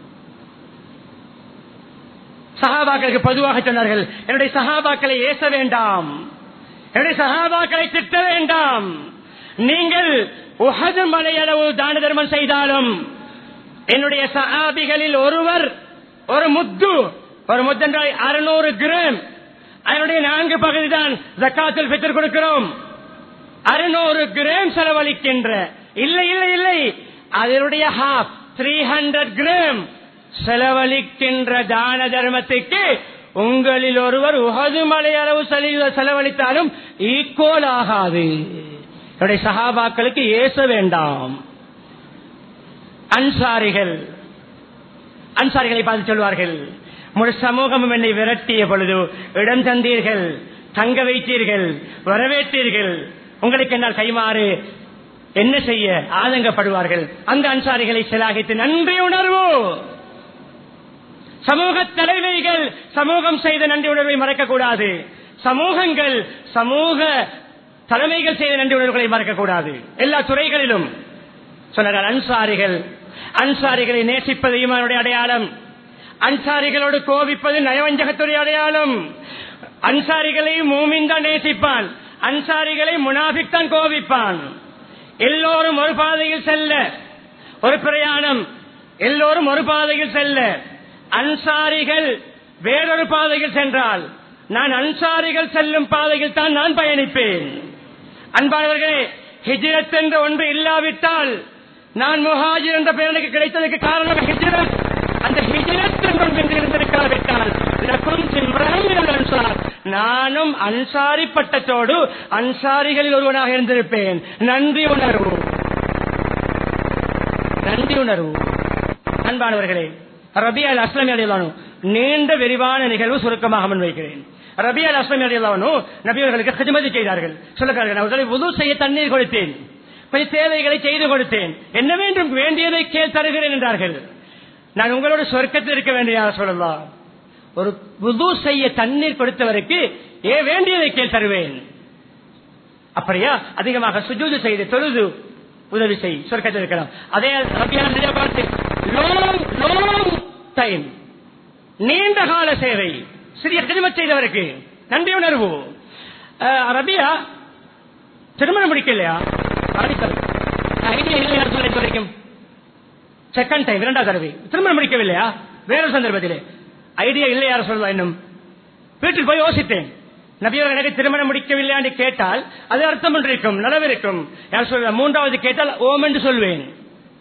சஹாபாக்களுக்கு பொதுவாக சொன்னார்கள் என்னுடைய சஹாபாக்களை ஏச வேண்டாம் என்னுடைய சஹாபாக்களை திட்ட வேண்டாம் நீங்கள் உஹது மலையளவு தான தர்மம் செய்தாலும் என்னுடைய சஹாபிகளில் ஒருவர் ஒரு முத்து ஒரு முத்தென்றால் அறுநூறு கிராம் அதனுடைய நான்கு பகுதி தான் ஜக்காத்தில் பெற்றுக் கொடுக்கிறோம் அறுநூறு கிராம் செலவழிக்கின்ற இல்லை இல்லை இல்லை அதனுடைய ஹாஃப் த்ரீ ஹண்ட்ரட் கிராம் செலவழிக்கின்ற தான தர்மத்துக்கு உங்களில் ஒருவர் உகது மலை அளவு செலவு- செலவழித்தாலும் ஈக்குவல் ஆகாது என்னுடைய சகாபாக்களுக்கு ஏச வேண்டாம் அன்சாரிகள் அன்சாரிகளை பார்த்து சொல்வார்கள் முழு சமூகமும் என்னை விரட்டிய பொழுது இடம் தந்தீர்கள் தங்க வைத்தீர்கள் வரவேற்றீர்கள் உங்களுக்கு என்னால் கைமாறு என்ன செய்ய ஆதங்கப்படுவார்கள் அந்த அன்சாரிகளை சிலாகித்து நன்றி உணர்வு சமூக தலைவைகள் சமூகம் செய்த நன்றி உணர்வை மறக்கக்கூடாது சமூகங்கள் சமூக தலைமைகள் செய்த நன்றி உணர்வுகளை மறக்கக்கூடாது எல்லா துறைகளிலும் சொன்னார்கள் அன்சாரிகள் அன்சாரிகளை நேசிப்பதையும் அவருடைய அடையாளம் அன்சாரிகளோடு கோபிப்பது நயவஞ்சகத்துடைய அடையாளம் அன்சாரிகளை மூமின் தான் நேசிப்பான் அன்சாரிகளை முனாபிக் தான் கோபிப்பான் எல்லோரும் ஒரு பாதையில் செல்ல ஒரு பிரயாணம் எல்லோரும் ஒரு பாதையில் செல்ல அன்சாரிகள் வேறொரு பாதையில் சென்றால் நான் அன்சாரிகள் செல்லும் பாதையில் தான் நான் பயணிப்பேன் அன்பானவர்களே ஹிஜ்ரத் என்ற ஒன்று இல்லாவிட்டால் நான் முஹாஜிர் என்ற பெயருக்கு கிடைத்ததற்கு காரணம் ஹிஜ்ரத் அந்த ஹிஜ்ரத் என்ற ஒன்று இருந்திருக்காவிட்டால் லக்கும் சிம்ரன் மினல் அன்சார். நானும் அன்சாரி பட்டத்தோடு அன்சாரிகளில் ஒருவனாக இருந்திருப்பேன் நன்றி உணர்வு நன்றி உணர்வு அன்பானவர்களே ரபி அல் அஸ்லமி அலிலானு நீண்ட விரிவான நிகழ்வு சுருக்கமாக முன்வைக்கிறேன் ரபி அல் அஸ்லமி அலிலானு நபியவர்களுக்கு ஹிஜ்மதி செய்தார்கள் சொல்லுகிறார்கள் அவர்களை உது செய்ய தண்ணீர் கொடுத்தேன் கொஞ்சம் தேவைகளை செய்து கொடுத்தேன் என்ன வேண்டும் வேண்டியதை கேள் தருகிறேன் என்றார்கள் நான் உங்களோட சொர்க்கத்தில் இருக்க வேண்டிய யார் சொல்லலாம் ஒரு புது செய்ய தண்ணீர் கொடுத்தவருக்கு ஏ வேண்டியதை கேள் தருவேன் அப்படியா அதிகமாக சுஜூது செய்து தொழுது உதவி செய் சொர்க்கத்தில் இருக்கலாம் அதே ரபியான நிஜ பார்த்து long, long time. நீண்ட கால சேவை சிறிய கிருமத் செய்தவருக்கு நன்றி உணர்வு அஹ், ரபியா திருமணம் முடிக்கலையா ஆதித்தல். ஐடியா இல்லையா சொல்ல வரைக்கும் செகண்ட் டைம் இரண்டாவது தடவை திருமணம் முடிக்கவில்லையா வேறொரு சந்தர்ப்பத்திலே ஐடியா இல்லையா சொல்லலாம் இன்னும் வீட்டில் போய் யோசித்தேன் நபியவர் எனக்கு திருமணம் முடிக்கவில்லை என்று கேட்டால் அது அர்த்தம் ஒன்று இருக்கும் நலவு இருக்கும் யார் சொல்ற மூன்றாவது கேட்டால் ஓம் என்று சொல்வேன்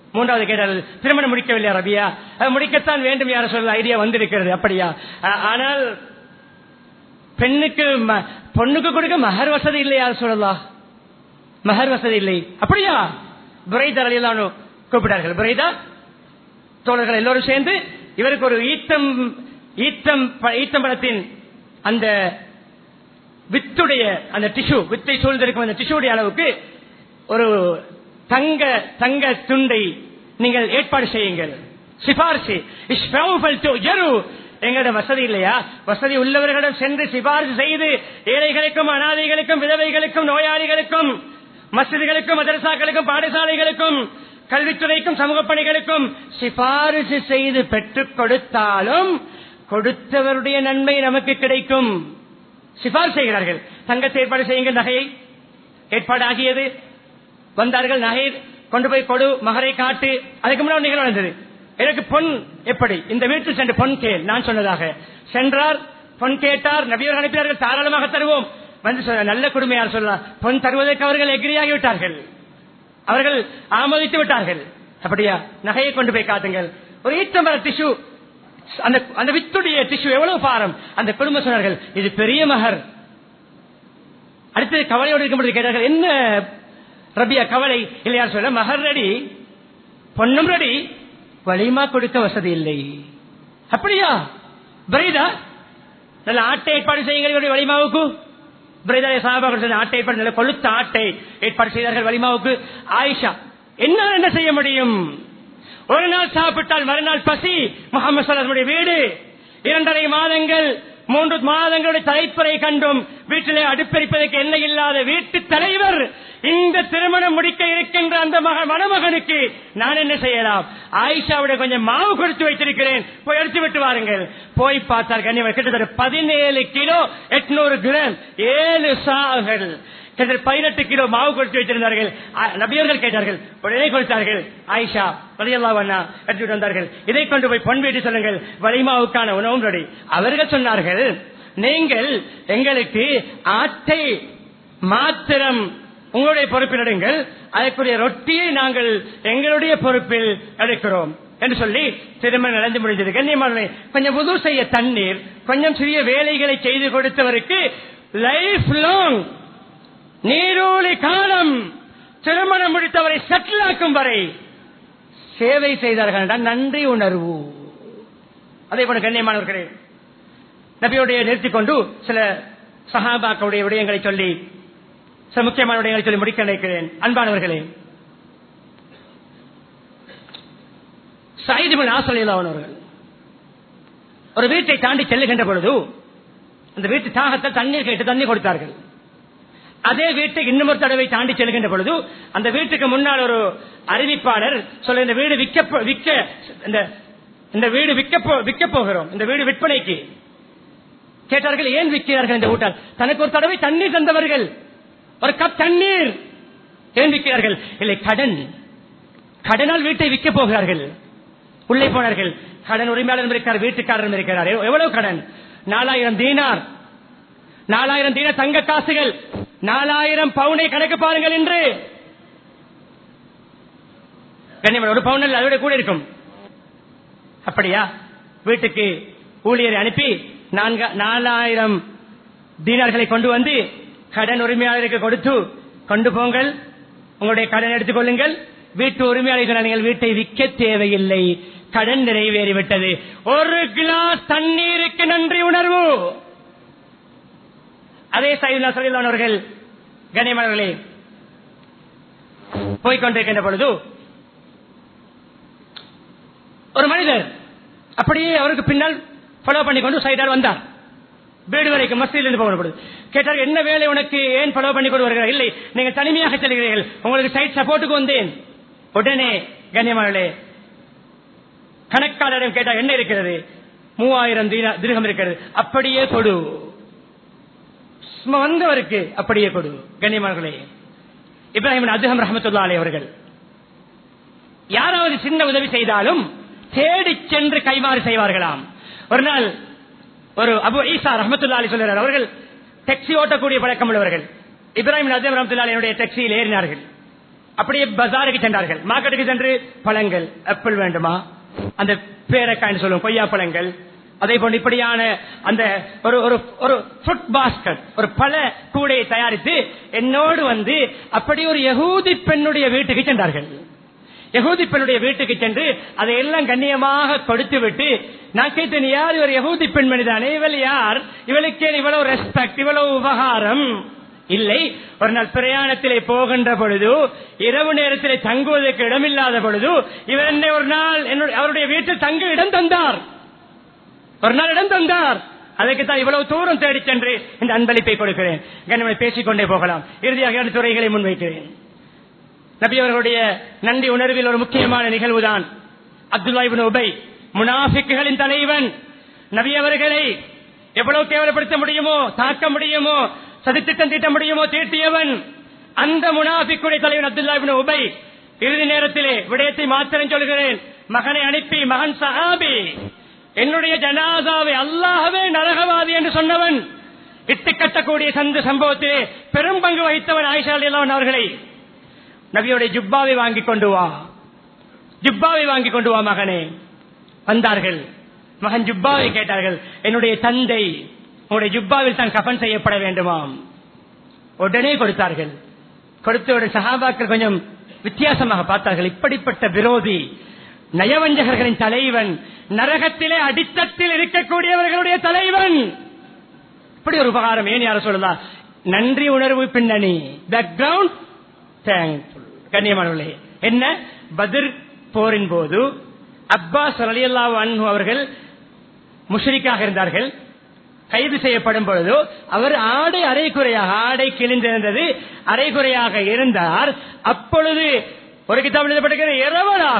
மூன்றாவது கேட்டார்கள் திருமணம் முடிக்கவில்லையா ரபியா அது முடிக்கத்தான் வேண்டும் யார சொல்ல ஐடியா வந்திருக்கிறது அப்படியா ஆ- ஆனால் பெண்ணுக்கு ம- பொண்ணுக்கு கொடுக்க மகர் வசதி இல்லை யார் சொல்லலாம் மகர் வசதி இல்லை அப்படியா புரைதா அலிலானு கூப்பிட்டார்கள் புரைதா தோழர்கள் எல்லோரும் சேர்ந்து இவருக்கு ஒரு ஈத்தம் ஈத்தம் ப- ஈத்தம்பழத்தின் அந்த வித்துடைய அந்த டிஷ்யூ வித்தை சூழ்ந்திருக்கும் அந்த டிஷ்யூடைய அளவுக்கு ஒரு தங்க தங்க துண்டை நீங்கள் ஏற்பாடு செய்யுங்கள் சிபாரிசு இஷ்ஃபௌஃபல் துஜரு. எங்களிடம் வசதி இல்லையா வசதி உள்ளவர்களிடம் சென்று சிபாரிசு செய்து ஏழைகளுக்கும் அனாதைகளுக்கும் விதவைகளுக்கும் நோயாளிகளுக்கும் மசிதிகளுக்கும் மதரசாக்களுக்கும் பாடசாலைகளுக்கும் கல்வித்துறைக்கும் சமூக பணிகளுக்கும் சிபாரிசு செய்து பெற்றுக் கொடுத்தாலும் கொடுத்தவருடைய நன்மை நமக்கு கிடைக்கும் சிபாரிசு செய்கிறார்கள் தங்கத்தை ஏற்பாடு செய்யுங்கள் நகையை ஏற்பாடு ஆகியது வந்தார்கள் நகை கொண்டு போய் கொடு மகரை காட்டு அதுக்கு முன்னாடி நிகழ்வு நடந்தது எனக்கு பொன் எப்படி இந்த வீட்டில் சென்று பொன் கேள் நான் சொன்னதாக சென்றார் பொன் கேட்டார் நபியர் அனுப்பினார்கள் தாராளமாக தருவோம் வந்து சொன்ன நல்ல குடும்பம் சொல்லலாம் பொன் தருவதற்கு அவர்கள் எகிரியாகி விட்டார்கள் அவர்கள் ஆமோதித்து விட்டார்கள் அப்படியா நகையை கொண்டு போய் காட்டுங்கள் ஒரு ஈட்டம்பர டிஷ்யூ அந்த அந்த வித்துடைய டிஷ்யூ எவ்வளவு பாரம் அந்த குடும்பம் சொன்னார்கள் இது பெரிய மகர் அடுத்து கவலையோடு இருக்கும்போது கேட்டார்கள் என்ன ரபியா கவலை இல்லையா சொல்ல மகர் ரெடி பொண்ணும் ரெடி வலிமா கொடுக்க வசதி இல்லை அப்படியா பிரீதா நல்ல ஆட்டை ஏற்பாடு செய்யுங்கள் இவருடைய வலிமாவுக்கு பிரீதா சாபா ஆட்டை ஏற்பாடு நல்ல கொளுத்த ஆட்டை ஏற்பாடு செய்தார்கள் வலிமாவுக்கு ஆயிஷா என்ன என்ன செய்ய முடியும் ஒரு நாள் சாப்பிட்டால் மறுநாள் பசி முகமது சலாமுடைய வீடு இரண்டரை மாதங்கள் மூன்று மாதங்களுடைய தலைப்பறை கண்டும் வீட்டிலே அடுப்பெரிப்பதற்கு என்ன இல்லாத வீட்டு தலைவர் இந்த திருமணம் முடிக்க இருக்கின்ற அந்த மக மணமகனுக்கு நான் என்ன செய்யலாம் ஆயிஷாவுடைய கொஞ்சம் மாவு கொடுத்து வைத்திருக்கிறேன் போய் எடுத்து விட்டு வாருங்கள் போய் பார்த்தார் கண்ணியவர் கிட்டத்தட்ட பதினேழு கிலோ எட்நூறு கிராம் ஏழு சாகள் கிட்டத்தட்ட பதினெட்டு கிலோ மாவு கொடுத்து வைத்திருந்தார்கள் அ- நபியர்கள் கேட்டார்கள் உடனே கொடுத்தார்கள் ஆயிஷா வலியல்லாவண்ணா எடுத்துட்டு வந்தார்கள் இதை கொண்டு போய் பொன் வீட்டு சொல்லுங்கள் வலிமாவுக்கான உணவும் ரெடி அவர்கள் சொன்னார்கள் நீங்கள் எங்களுக்கு ஆட்டை மாத்திரம் உங்களுடைய பொறுப்பில் எடுங்கள் அதற்குரிய ரொட்டியை நாங்கள் எங்களுடைய பொறுப்பில் எடுக்கிறோம் என்று சொல்லி திருமணம் நடந்து முடிந்தது கண்ணியமான கொஞ்சம் உதவு செய்ய தண்ணீர் கொஞ்சம் சிறிய வேலைகளை செய்து கொடுத்தவருக்கு லைஃப் லாங் நீரோலி காலம் திருமணம் முடித்தவரை செட்டில் ஆக்கும் வரை சேவை செய்தார்கள் என்றால் நன்றி உணர்வு அதே போல கண்ணியமானவர்களே நபியோடைய நிறுத்திக் கொண்டு சில சஹாபாக்களுடைய விடயங்களை சொல்லி சில முக்கியமான விடயங்களை சொல்லி முடிக்க நினைக்கிறேன் அன்பானவர்களே சைதுபின் ஆசலியலாவன் அவர்கள் ஒரு வீட்டை தாண்டி செல்லுகின்ற பொழுது அந்த வீட்டு தாகத்தில் தண்ணீர் கேட்டு தண்ணி கொடுத்தார்கள் அதே வீட்டை இன்னும் ஒரு தடவை தாண்டி செல்கின்ற பொழுது அந்த வீட்டுக்கு முன்னால் ஒரு அறிவிப்பாளர் சொல்ல இந்த வீடு விற்க போ- விற்க இந்த இந்த வீடு விற்க போ- விற்க போகிறோம் இந்த வீடு விற்பனைக்கு கேட்டார்கள் ஏன் விற்கிறார்கள் இந்த வீட்டால் தனக்கு ஒரு தடவை தண்ணீர் தந்தவர்கள் ஒரு கப் தண்ணீர் ஏன் விற்கிறார்கள் இல்லை கடன் கடனால் வீட்டை விற்க போகிறார்கள் உள்ளே போனார்கள் கடன் உரிமையாளர் இருக்கிறார் வீட்டுக்காரரும் இருக்கிறார் எவ்- எவ்வளவு கடன் நாலாயிரம் தீனார் நாலாயிரம் தீன தங்க காசுகள் நாலாயிரம் பவுனை கணக்கு பாருங்கள் என்று கண்ணியமான ஒரு பவுன் அதோட கூட இருக்கும் அப்படியா வீட்டுக்கு ஊழியரை அனுப்பி நான்கு நாலாயிரம் தீனார்களை கொண்டு வந்து கடன் உரிமையாளருக்கு கொடுத்து கொண்டு போங்கள் உங்களுடைய கடன் எடுத்துக் கொள்ளுங்கள் வீட்டு உரிமையாளர்கள் நீங்கள் வீட்டை விற்க தேவையில்லை கடன் நிறைவேறிவிட்டது ஒரு கிளாஸ் தண்ணீருக்கு நன்றி உணர்வு அதே சைதுல்லா சலீலான் அவர்கள் கண்ணியமானவர்களே போய்கொண்டிருக்கின்ற பொழுது ஒரு மனிதர் அப்படியே அவருக்கு பின்னால் ஃபாலோ பண்ணி கொண்டு சைடால் வந்தார் வீடு வரைக்கும் மஸ்தியிலிருந்து போகப்படுது கேட்டார் என்ன வேலை உனக்கு ஏன் ஃபாலோ பண்ணி கொண்டு வருகிறார் இல்லை நீங்கள் தனிமையாக செல்கிறீர்கள் உங்களுக்கு சைட் சப்போர்ட்டுக்கு வந்தேன் உடனே கண்ணியமானே கணக்காளரிடம் கேட்டால் என்ன இருக்கிறது மூவாயிரம் தீனா- திருகம் இருக்கிறது அப்படியே கொடு சும்மா வந்தவருக்கு அப்படியே கொடு கண்ணியமானர்களே இப்ராஹிம் அதுகம் ரஹமத்துல்லா அலை அவர்கள் யாராவது சின்ன உதவி செய்தாலும் தேடி சென்று கைமாறு செய்வார்களாம் ஒரு நாள் ஒரு அபு ஈசா ரஹமத்துல்லா அலி சொல்கிறார் அவர்கள் டாக்ஸி ஓட்டக்கூடிய பழக்கம் உள்ளவர்கள் இப்ராஹிம் அதுகம் ரஹமத்துல்லா அலியுடைய டாக்ஸியில் ஏறினார்கள் அப்படியே பஜாருக்கு சென்றார்கள் மார்க்கெட்டுக்கு சென்று பழங்கள் ஆப்பிள் வேண்டுமா அந்த பேரக்காய்னு சொல்லுவோம் கொய்யா பழங்கள் அதே போன்று இப்படியான அந்த ஒரு ஒரு ஒரு ஃபுட் பாஸ்கட் ஒரு பல கூடையை தயாரித்து என்னோடு வந்து அப்படி ஒரு யகூதி பெண்ணுடைய வீட்டுக்கு சென்றார்கள் யகூதி பெண்ணுடைய வீட்டுக்கு சென்று அதை எல்லாம் கண்ணியமாக கொடுத்து விட்டு நான் கேட்டேன் யார் இவர் யகூதி பெண்மணி தானே இவள் யார் இவளுக்கே இவ்வளவு ரெஸ்பெக்ட் இவ்வளவு உபகாரம் இல்லை ஒரு நாள் பிரயாணத்திலே போகின்ற பொழுது இரவு நேரத்திலே தங்குவதற்கு இடமில்லாத பொழுது இவர் என்னை ஒரு நாள் என்னுடைய அவருடைய வீட்டில் தங்க இடம் தந்தார் ஒரு நாள் இடம் தந்தார் அதற்கு தான் இவ்வளவு தூரம் தேடி சென்று இந்த அன்பளிப்பை கொடுக்கிறேன் கண்ணியமாக பேசிக்கொண்டே போகலாம் இறுதியாக இரண்டு துறைகளை முன்வைக்கிறேன் நபி அவர்களுடைய நன்றி உணர்வில் ஒரு முக்கியமான நிகழ்வுதான் அப்துல்லா இப்னு உபை முனாஃபிக்குகளின் தலைவன் நபி அவர்களை எவ்வளவு கேவலப்படுத்த முடியுமோ தாக்க முடியுமோ சதித்திட்டம் தீட்ட முடியுமோ தீட்டியவன் அந்த முனாஃபிக்குடைய தலைவன் அப்துல்லா இப்னு உபை இறுதி நேரத்திலே விடயத்தை மாத்திரம் சொல்கிறேன் மகனை அனுப்பி மகன் சஹாபி என்னுடைய ஜனாதாவை அல்லாஹவே நரகவாதி என்று சொன்னவன் இட்டு கட்டக்கூடிய சந்த சம்பவத்திலே பெரும் பங்கு வகித்தவன் ஆயிஷா அலியல்லான் அவர்களை நபியோடைய ஜுப்பாவை வாங்கி கொண்டு வா ஜுப்பாவை வாங்கி கொண்டு வா மகனே வந்தார்கள் மகன் ஜுப்பாவை கேட்டார்கள் என்னுடைய தந்தை உங்களுடைய ஜுப்பாவில் தான் கஃன் செய்யப்பட வேண்டுமாம் உடனே கொடுத்தார்கள் கொடுத்தவுடன் சஹாபாக்கள் கொஞ்சம் வித்தியாசமாக பார்த்தார்கள் இப்படிப்பட்ட விரோதி நயவஞ்சகர்களின் தலைவன் நரகத்திலே அடித்தட்டில் இருக்கக்கூடியவர்களுடைய தலைவன் இப்படி ஒரு உபகாரம் ஏன் யாரும் சொல்லலாம் நன்றி உணர்வு பின்னணி பேக்ரவுண்ட் கண்ணியமானவர்களே என்ன பதிர் போரின் போது அப்பாஸ் அலியல்லா அன்ஹு அவர்கள் முஷ்ரிக்காக இருந்தார்கள் கைது செய்யப்படும் பொழுது அவர் ஆடை அரைக்குறையாக ஆடை கிழிந்திருந்தது அரைக்குறையாக இருந்தார் அப்பொழுது ஒரு கிதாப் எழுதப்பட்டிருக்கிற இரவலாக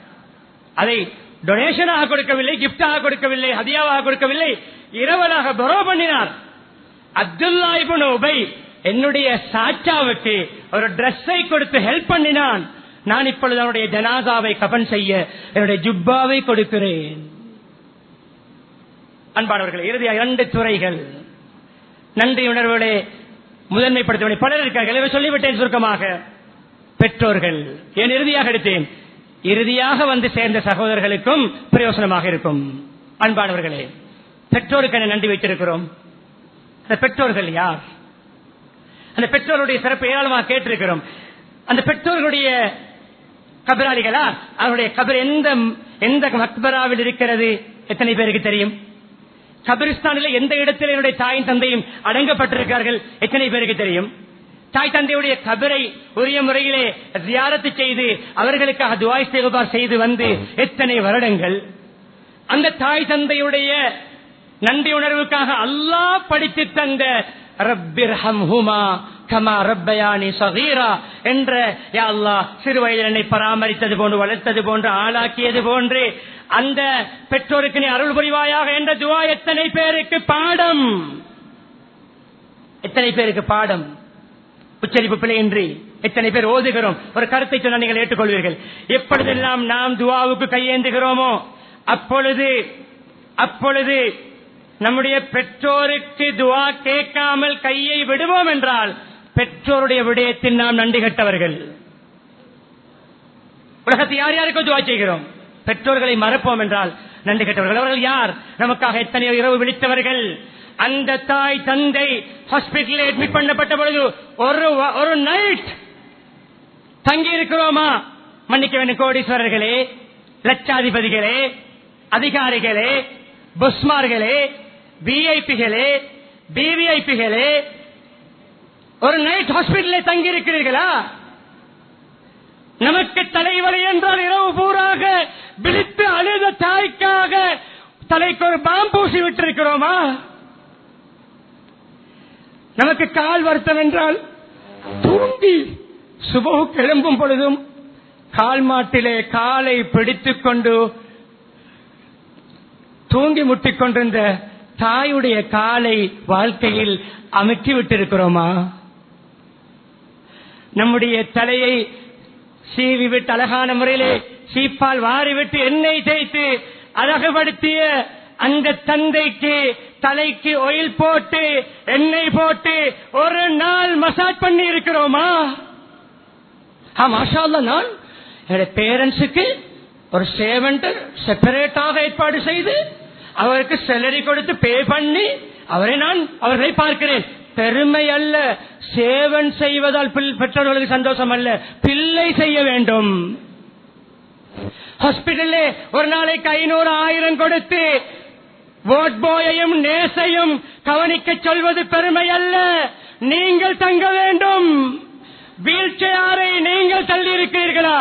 அதை டொனேஷனாக கொடுக்கவில்லை கிப்டாக கொடுக்கவில்லை ஹதியாவாக கொடுக்கவில்லை இரவலாக பரோ பண்ணினார் அப்துல்லா இப்னு உபை என்னுடைய சாச்சாவுக்கு ஒரு டிரெஸ்ஸை கொடுத்து ஹெல்ப் பண்ணினான் நான் இப்பொழுது அவனுடைய ஜனாதாவை கபன் செய்ய என்னுடைய ஜுப்பாவை கொடுக்கிறேன் அன்பானவர்கள் இறுதியாக இரண்டு துறைகள் நன்றி உணர்வுகளே முதன்மைப்படுத்த வேண்டிய பலர் இருக்கார்கள் இதை சொல்லிவிட்டேன் சுருக்கமாக பெற்றோர்கள் ஏன் இறுதியாக எடுத்தேன் இறுதியாக வந்து சேர்ந்த சகோதரர்களுக்கும் பிரயோசனமாக இருக்கும் அன்பானவர்களே பெற்றோருக்கு என்ன நன்றி வைத்திருக்கிறோம் அந்த பெற்றோர்கள் யார் அந்த பெற்றோருடைய சிறப்பு ஏராளமாக கேட்டிருக்கிறோம் அந்த பெற்றோர்களுடைய கபராளிகளா அவருடைய கபர் எந்த எந்த மக்பராவில் இருக்கிறது எத்தனை பேருக்கு தெரியும் கபிரிஸ்தானில் எந்த இடத்தில் என்னுடைய தாயின் தந்தையும் அடங்கப்பட்டிருக்கிறார்கள் எத்தனை பேருக்கு தெரியும் தாய் தந்தையுடைய கபரை உரிய முறையிலே தியாரத்து செய்து அவர்களுக்காக துவாய் சேவபார் செய்து வந்து எத்தனை வருடங்கள் அந்த தாய் தந்தையுடைய நன்றி உணர்வுக்காக அல்லாஹ் படித்து தந்த ரப்பிர்ஹம்ஹுமா கமா ரப்பயானி சகீரா என்ற யா அல்லாஹ் சிறு வயதில் என்னை பராமரித்தது போன்று வளர்த்தது போன்று ஆளாக்கியது போன்று அந்த பெற்றோருக்கு நீ அருள் புரிவாயாக என்ற துவா எத்தனை பேருக்கு பாடம் எத்தனை பேருக்கு பாடம் உச்சரிப்பு பிழையின்றி எத்தனை பேர் ஓதுகிறோம் ஒரு கருத்தை சொன்னால் நீங்கள் ஏற்றுக்கொள்வீர்கள் எப்பொழுதெல்லாம் நாம் துவாவுக்கு கையேந்துகிறோமோ அப்பொழுது அப்பொழுது நம்முடைய பெற்றோருக்கு துவா கேட்காமல் கையை விடுவோம் என்றால் பெற்றோருடைய விடயத்தில் நாம் நன்றி கட்டவர்கள் உலகத்தை யார் யாருக்கோ துவா செய்கிறோம் பெற்றோர்களை மறப்போம் என்றால் நன்றி கட்டவர்கள் அவர்கள் யார் நமக்காக எத்தனையோ இரவு விழித்தவர்கள் அந்த தாய் தந்தை ஹாஸ்பிட்டலில் அட்மிட் பண்ணப்பட்ட பொழுது ஒரு ஒரு நைட் தங்கி இருக்கிறோமா மன்னிக்க வேண்டும் கோடீஸ்வரர்களே லட்சாதிபதிகளே அதிகாரிகளே புஸ்மார்களே விஐபிகளே பிவிஐபிகளே ஒரு நைட் ஹாஸ்பிட்டலில் தங்கி இருக்கிறீர்களா நமக்கு தலைவலி என்றால் இரவு பூராக விழித்து அழுத தாய்க்காக தலைக்கு ஒரு பாம்பூசி விட்டிருக்கிறோமா நமக்கு கால் வருத்தம் என்றால் தூங்கி சுபு கிளம்பும் பொழுதும் கால் மாட்டிலே காலை பிடித்துக் கொண்டு தூங்கி முட்டிக் கொண்டிருந்த தாயுடைய காலை வாழ்க்கையில் அமுக்கி விட்டிருக்கிறோமா நம்முடைய தலையை சீவி விட்டு அழகான முறையிலே சீப்பால் வாரிவிட்டு எண்ணெய் தேய்த்து அழகுபடுத்திய அந்த தந்தைக்கு தலைக்கு ஒயில் போட்டு எண்ணெய் போட்டு ஒரு நாள் மசாஜ் பண்ணி இருக்கிறோமா ஆ மாஷா அல்லாஹ், நான் என்னுடைய பேரண்ட்ஸுக்கு ஒரு சேவன்ட் செப்பரேட்டாக ஏற்பாடு செய்து அவருக்கு சேலரி கொடுத்து பே பண்ணி அவரை நான் அவர்களை பார்க்கிறேன் பெருமை அல்ல சேவன் செய்வதால் பிள்- பெற்றோர்களுக்கு சந்தோஷம் அல்ல பிள்ளை செய்ய வேண்டும் ஹாஸ்பிட்டல்ல ஒரு நாளைக்கு ஐநூறு ஆயிரம் கொடுத்து ஓட் போயையும் நேசையும் கவனிக்க சொல்வது பெருமை அல்ல நீங்கள் தங்க வேண்டும் வீல் சேரை நீங்கள் தள்ளி இருக்கிறீர்களா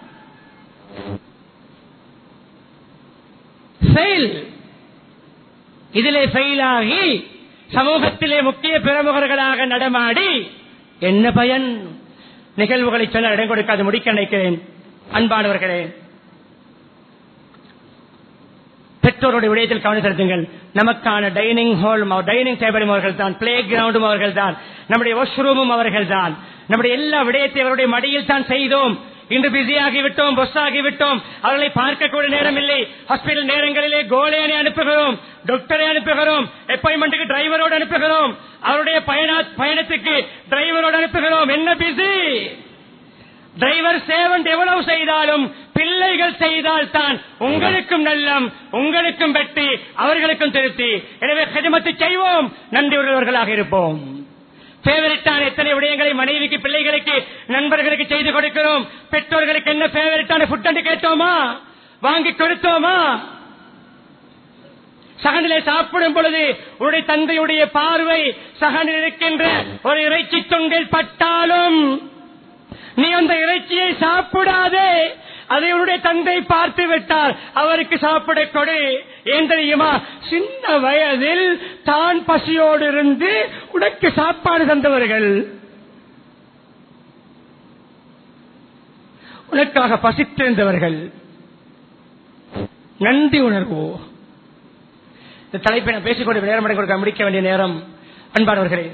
ஃபெயில் இதிலே ஃபெயிலாகி சமூகத்திலே முக்கிய பிரமுகர்களாக நடமாடி என்ன பயன் நிகழ்வுகளை சொல்ல இடம் கொடுக்காது முடிக்க நினைக்கிறேன் அன்பானவர்களே பெற்றோருடைய விடயத்தில் கவனம் செலுத்துங்கள் நமக்கான டைனிங் ஹாலும் டைனிங் டேபிளும் அவர்கள் தான் பிளே கிரவுண்டும் அவர்கள் தான் நம்முடைய வாஷ்ரூமும் அவர்கள் தான் நம்முடைய எல்லா விடயத்தையும் அவருடைய மடியில் தான் செய்தோம் இன்று பிஸியாகி விட்டோம் பொஸ் ஆகி விட்டோம் அவர்களை பார்க்க கூட நேரம் இல்லை ஹாஸ்பிட்டல் நேரங்களிலே கோலையனை அனுப்புகிறோம் டாக்டரை அனுப்புகிறோம் அப்பாயின்மெண்ட்டுக்கு டிரைவரோடு அனுப்புகிறோம் அவருடைய பயண பயணத்துக்கு டிரைவரோடு அனுப்புகிறோம் என்ன பிஸி டிரைவர் சேவன் எவ்வளவு செய்தாலும் பிள்ளைகள் செய்தால் தான் உங்களுக்கும் நல்லம் உங்களுக்கும் வெற்றி அவர்களுக்கும் திருப்தி எனவே கதிமத்து செய்வோம் நன்றி உள்ளவர்களாக இருப்போம் ஃபேவரட்டான எத்தனை விடயங்களை மனைவிக்கு பிள்ளைகளுக்கு நண்பர்களுக்கு செய்து கொடுக்கிறோம் பெற்றோர்களுக்கு என்ன ஃபேவரட்டான ஃபுட் என்று கேட்டோமா வாங்கி கொடுத்தோமா சகனிலே சாப்பிடும் பொழுது உடைய தந்தையுடைய பார்வை சகனில் இருக்கின்ற ஒரு இறைச்சி தொங்கில் பட்டாலும் நீ அந்த இறைச்சியை சாப்பிடாதே அதை உன்னுடைய தந்தை பார்த்து விட்டார் அவருக்கு சாப்பிட கொடு ஏன் தெரியுமா சின்ன வயதில் தான் பசியோடு இருந்து உனக்கு சாப்பாடு தந்தவர்கள் உனக்காக பசித்திருந்தவர்கள் நன்றி உணர்வோ இந்த தலைப்பை நான் பேசிக்கொண்டு நேரம் கொடுக்க முடிக்க வேண்டிய நேரம் அன்பானவர்களே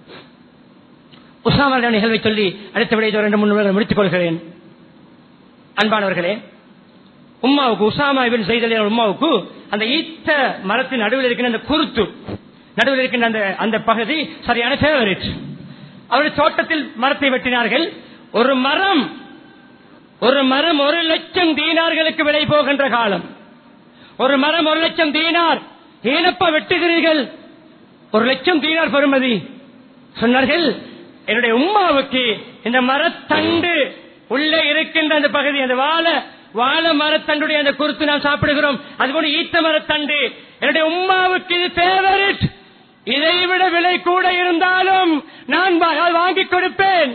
உசாமா நிகழ்வை சொல்லி அடுத்த விடையை ரெண்டு மூணு நிமிடங்கள் முடித்துக் கொள்கிறேன் அன்பானவர்களே உம்மாவுக்கு உசாமா இபின் செய்தலிய உம்மாவுக்கு அந்த ஈத்த மரத்தின் நடுவில் இருக்கின்ற அந்த குருத்து நடுவில் இருக்கின்ற அந்த அந்த பகுதி சரியான ஃபேவரட் அவருடைய தோட்டத்தில் மரத்தை வெட்டினார்கள் ஒரு மரம் ஒரு மரம் ஒரு லட்சம் தீனார்களுக்கு விலை போகின்ற காலம் ஒரு மரம் ஒரு லட்சம் தீனார் ஏனப்பா வெட்டுகிறீர்கள் ஒரு லட்சம் தீனார் பெறுமதி சொன்னார்கள் என்னுடைய உம்மாவுக்கு இந்த மரத்தண்டு உள்ளே இருக்கின்ற அந்த பகுதி அந்த வாழை வாழை மரத்தண்டுடைய அந்த குருத்து நாம் சாப்பிடுகிறோம் அதுபோல ஈத்த மரத்தண்டு என்னுடைய உம்மாவுக்கு இது ஃபேவரட் இதை விட விலை கூட இருந்தாலும் நான் வா- வாங்கிக் கொடுப்பேன்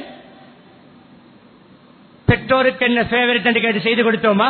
பெற்றோருக்கு என்ன ஃபேவரட் என்று கேட்டு செய்து கொடுத்தோமா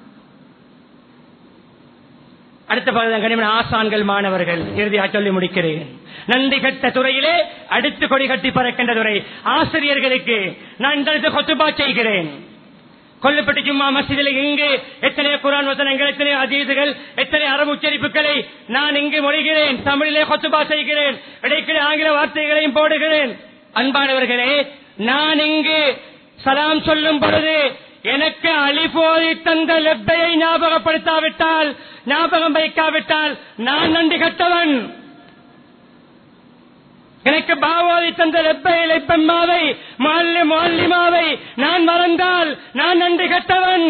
அடுத்த பகுதி கனிமன் ஆசான்கள் மாணவர்கள் இறுதியாக சொல்லி முடிக்கிறேன் நன்றி கட்ட துறையிலே அடுத்து கொடி கட்டி பறக்கின்ற துறை ஆசிரியர்களுக்கு நான் இந்த இடத்தில் கொத்துபா செய்கிறேன் கொல்லப்பட்டு ஜும்மா மசிதில் இங்கு எத்தனை குரான் வசனங்கள் எத்தனை அதீதுகள் எத்தனை அரபு உச்சரிப்புகளை நான் இங்கு மொழிகிறேன் தமிழிலே கொத்துபா செய்கிறேன் இடைக்கிட ஆங்கில வார்த்தைகளையும் போடுகிறேன் அன்பானவர்களே நான் இங்கு சலாம் சொல்லும் பொழுது எனக்கு அலிபோதி தந்த லெப்பையை ஞாபகப்படுத்தாவிட்டால் ஞாபகம் வைக்காவிட்டால் நான் நன்றி கட்டவன் எனக்கு பாவோதி தந்த லெப்பை லெப்பம்மாவை மாலி மாலிமாவை நான் மறந்தால் நான் நன்றி கட்டவன்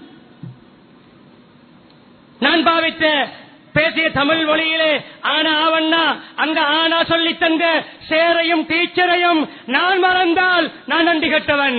நான் பாவித்த பேசிய தமிழ் மொழியிலே ஆனா ஆவண்ணா அங்க ஆனா சொல்லி தந்த சேரையும் டீச்சரையும் நான் மறந்தால் நான் நன்றி கட்டவன்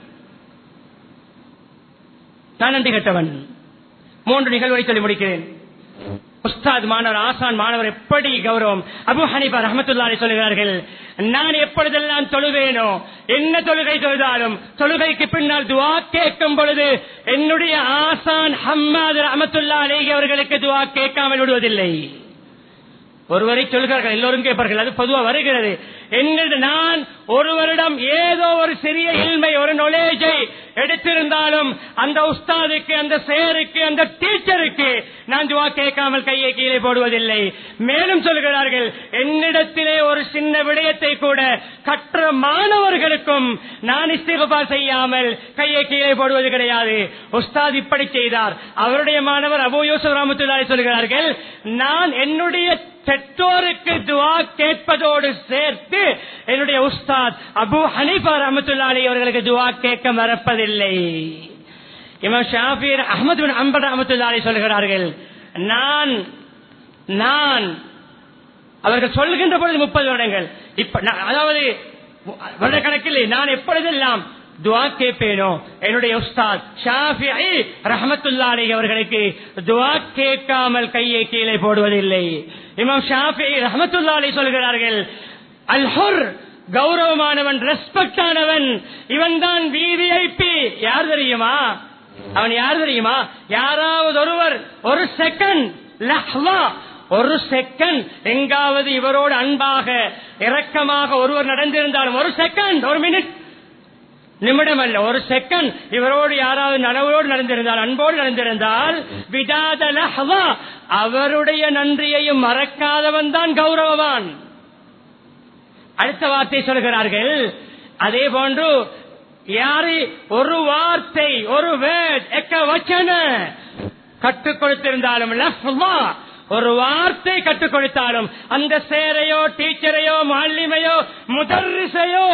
நான் நன்றி கட்டவன் மூன்று நிகழ்வை சொல்லி முடிக்கிறேன் உஸ்தாத் மாணவர் ஆசான் மாணவர் எப்படி கௌரவம் அபு ஹனிபா ரஹமத்துல்லாரி சொல்கிறார்கள் நான் எப்பொழுதெல்லாம் தொழுவேனோ என்ன தொழுகை தொழுதாலும் தொழுகைக்கு பின்னால் துவா கேட்கும் பொழுது என்னுடைய ஆசான் ஹம்மாது ரஹமத்துல்லா அலேஹி அவர்களுக்கு துவா கேட்காமல் விடுவதில்லை ஒருவரை சொல்கிறார்கள் எல்லோரும் கேட்பார்கள் அது பொதுவா வருகிறது என்னது நான் ஒருவரிடம் ஏதோ ஒரு சிறிய இல்மை ஒரு நொலேஜை எடுத்திருந்தாலும் அந்த உஸ்தாதுக்கு அந்த சேருக்கு அந்த டீச்சருக்கு நான் துவா கேட்காமல் கையை கீழே போடுவதில்லை மேலும் சொல்கிறார்கள் என்னிடத்திலே ஒரு சின்ன விடயத்தை கூட கற்ற மாணவர்களுக்கும் நான் இஸ்திகபா செய்யாமல் கையை கீழே போடுவது கிடையாது உஸ்தாத் இப்படி செய்தார் அவருடைய மாணவர் அபு யூசுப் ராமத்துல்லாரி சொல்கிறார்கள் நான் என்னுடைய பெற்றோருக்கு துவா கேட்பதோடு சேர்த்து என்னுடைய உஸ்தாத் அபு ஹனீஃபா ரஹமத்துல்லாலி அவர்களுக்கு துவா கேட்க மறப்பதில்லை இமாம் ஷாஃபீர் அஹமது பின் அம்பர் ரஹமத்துல்லாலி சொல்கிறார்கள் நான் நான் அவர்கள் சொல்லுகின்ற பொழுது முப்பது வருடங்கள் இப்ப நான் அதாவது வருட கணக்கில் நான் எப்பொழுதெல்லாம் துவா கேட்பேனோ என்னுடைய உஸ்தாத் ஷாஃபிஐ ரஹமத்துல்லாலி அவர்களுக்கு துவா கேட்காமல் கையை கீழே போடுவதில்லை இமாம் ஷாஃபி ரஹமத்துல்லாலி சொல்கிறார்கள் அல்ஹுர் கௌரவமானவன் ரெஸ்பெக்ட் ஆனவன் இவன் தான் விவிஐபி யார் தெரியுமா அவன் யார் தெரியுமா யாராவது ஒருவர் ஒரு செகண்ட் லஹ்வா ஒரு செகண்ட் எங்காவது இவரோடு அன்பாக இரக்கமாக ஒருவர் நடந்திருந்தாலும் ஒரு செகண்ட் ஒரு மினிட் நிமிடம் அல்ல ஒரு செகண்ட் இவரோடு யாராவது நனவோடு நடந்திருந்தால் அன்போடு நடந்திருந்தால் விடாத லஹ்வா அவருடைய நன்றியையும் மறக்காதவன் தான் கௌரவவான் அடுத்த வார்த்தை சொல்கிறார்கள் அதே போன்று யாரு ஒரு வார்த்தை ஒரு வேர்ட் எக்க வச்சன கற்றுக் கொடுத்திருந்தாலும் லஃப்வா ஒரு வார்த்தை கற்றுக் கொடுத்தாலும் அந்த சேரையோ டீச்சரையோ மாலிமையோ முதர்ரிசையோ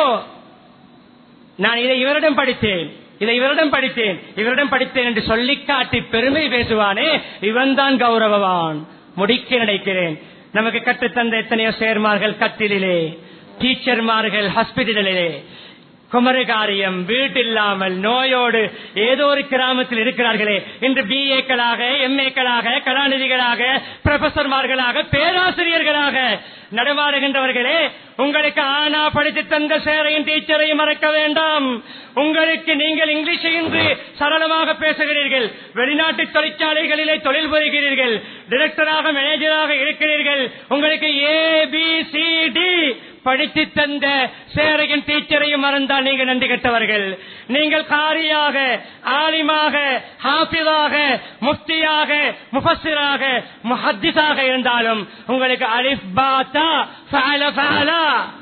நான் இதை இவரிடம் படித்தேன் இதை இவரிடம் படித்தேன் இவரிடம் படித்தேன் என்று சொல்லி காட்டி பெருமை பேசுவானே இவன் தான் கௌரவவான் முடிக்க நினைக்கிறேன் நமக்கு கற்றுத்தந்த எத்தனையோ சேர்மார்கள் கட்டிலே டீச்சர்மார்கள் ஹாஸ்பிட்டலிலே குமரகாரியம் வீட்டில்லாமல் நோயோடு ஏதோ ஒரு கிராமத்தில் இருக்கிறார்களே இன்று பிஏக்களாக எம்ஏக்களாக கலாநிதிகளாக ப்ரொஃபசர்மார்களாக பேராசிரியர்களாக நடமாடுகின்றவர்களே உங்களுக்கு ஆனா படித்து தந்த சேரையும் டீச்சரையும் மறக்க வேண்டாம் உங்களுக்கு நீங்கள் இங்கிலீஷ் இன்று சரளமாக பேசுகிறீர்கள் வெளிநாட்டு தொழிற்சாலைகளிலே தொழில் புரிகிறீர்கள் டிரெக்டராக மேனேஜராக இருக்கிறீர்கள் உங்களுக்கு ஏ பி சி டி படித்து தந்த சேரையும் டீச்சரையும் மறந்தால் நீங்கள் நன்றி கெட்டவர்கள் நீங்கள் காரியாக ஆலிமாக ஹாஃபிதாக முஃப்தியாக முஃபஸிராக முஹத்திஸாக இருந்தாலும் உங்களுக்கு அலிஃப் பாத்தா ஃபஅல ஃபஅலா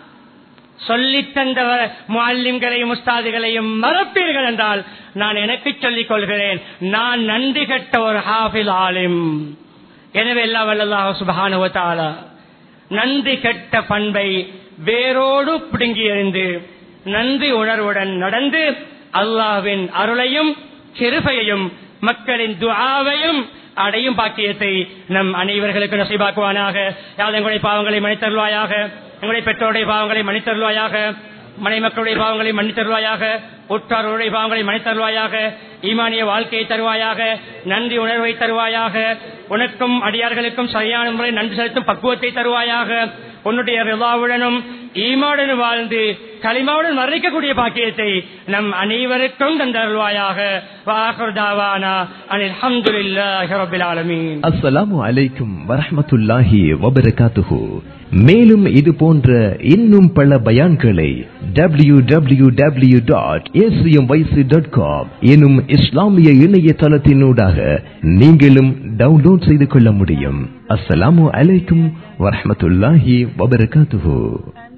சொல்லித் தந்தவர் முல்லிம்களையும் முஸ்தாதுகளையும் மறப்பீர்கள் என்றால் நான் எனக்கு சொல்லிக் கொள்கிறேன் நான் நன்றி கெட்ட ஒரு ஹாஃபில் ஆலிம் எனவே எல்லாம் வல்லல்லாஹு சுபஹானஹு வ தஆலா நன்றி கெட்ட பண்பை வேரோடு பிடுங்கி எறிந்து நன்றி உணர்வுடன் நடந்து அல்லாஹ்வின் அருளையும் கிருபையையும் மக்களின் துஆவையும் அடையும் பாக்கியத்தை நம் அனைவர்களுக்கு நசைபாக்குவானாக யாவது எங்களுடைய பாவங்களை மன்னித்தருள்வாயாக எங்களுடைய பெற்றோருடைய பாவங்களை மன்னித்தருள்வாயாக மனை மக்களுடைய பாவங்களை மன்னித்தருள்வாயாக உற்றாருடைய பாவங்களை மன்னித்தருள்வாயாக ஈமானிய வாழ்க்கையை தருவாயாக நன்றி உணர்வை தருவாயாக உனக்கும் அடியார்களுக்கும் சரியான முறை நன்றி செலுத்தும் பக்குவத்தை தருவாயாக உன்னுடைய ரிவாவுடனும் ஈமாவுடன் வாழ்ந்து களிமாவுடன் மறைக்கக்கூடிய பாக்கியத்தை நம் அனைவருக்கும் தந்தருள்வாயாக வாஹர்தாவானா அனில் அஹமதுல்லாஹி ரபில் ஆலமீன் அஸ்ஸலாமு அலைக்கும் வரஹ்மத்துல்லாஹி வபரகாத்துஹு மேலும் இது போன்ற இன்னும் பல பயான்களை W W W dot dot com எனும் இஸ்லாமிய இணையதளத்தினூடாக நீங்களும் டவுன்லோட் செய்து கொள்ள முடியும் அஸ்ஸலாமு அலைக்கும் வரஹ்மத்துல்லாஹி வபரகாத்துஹு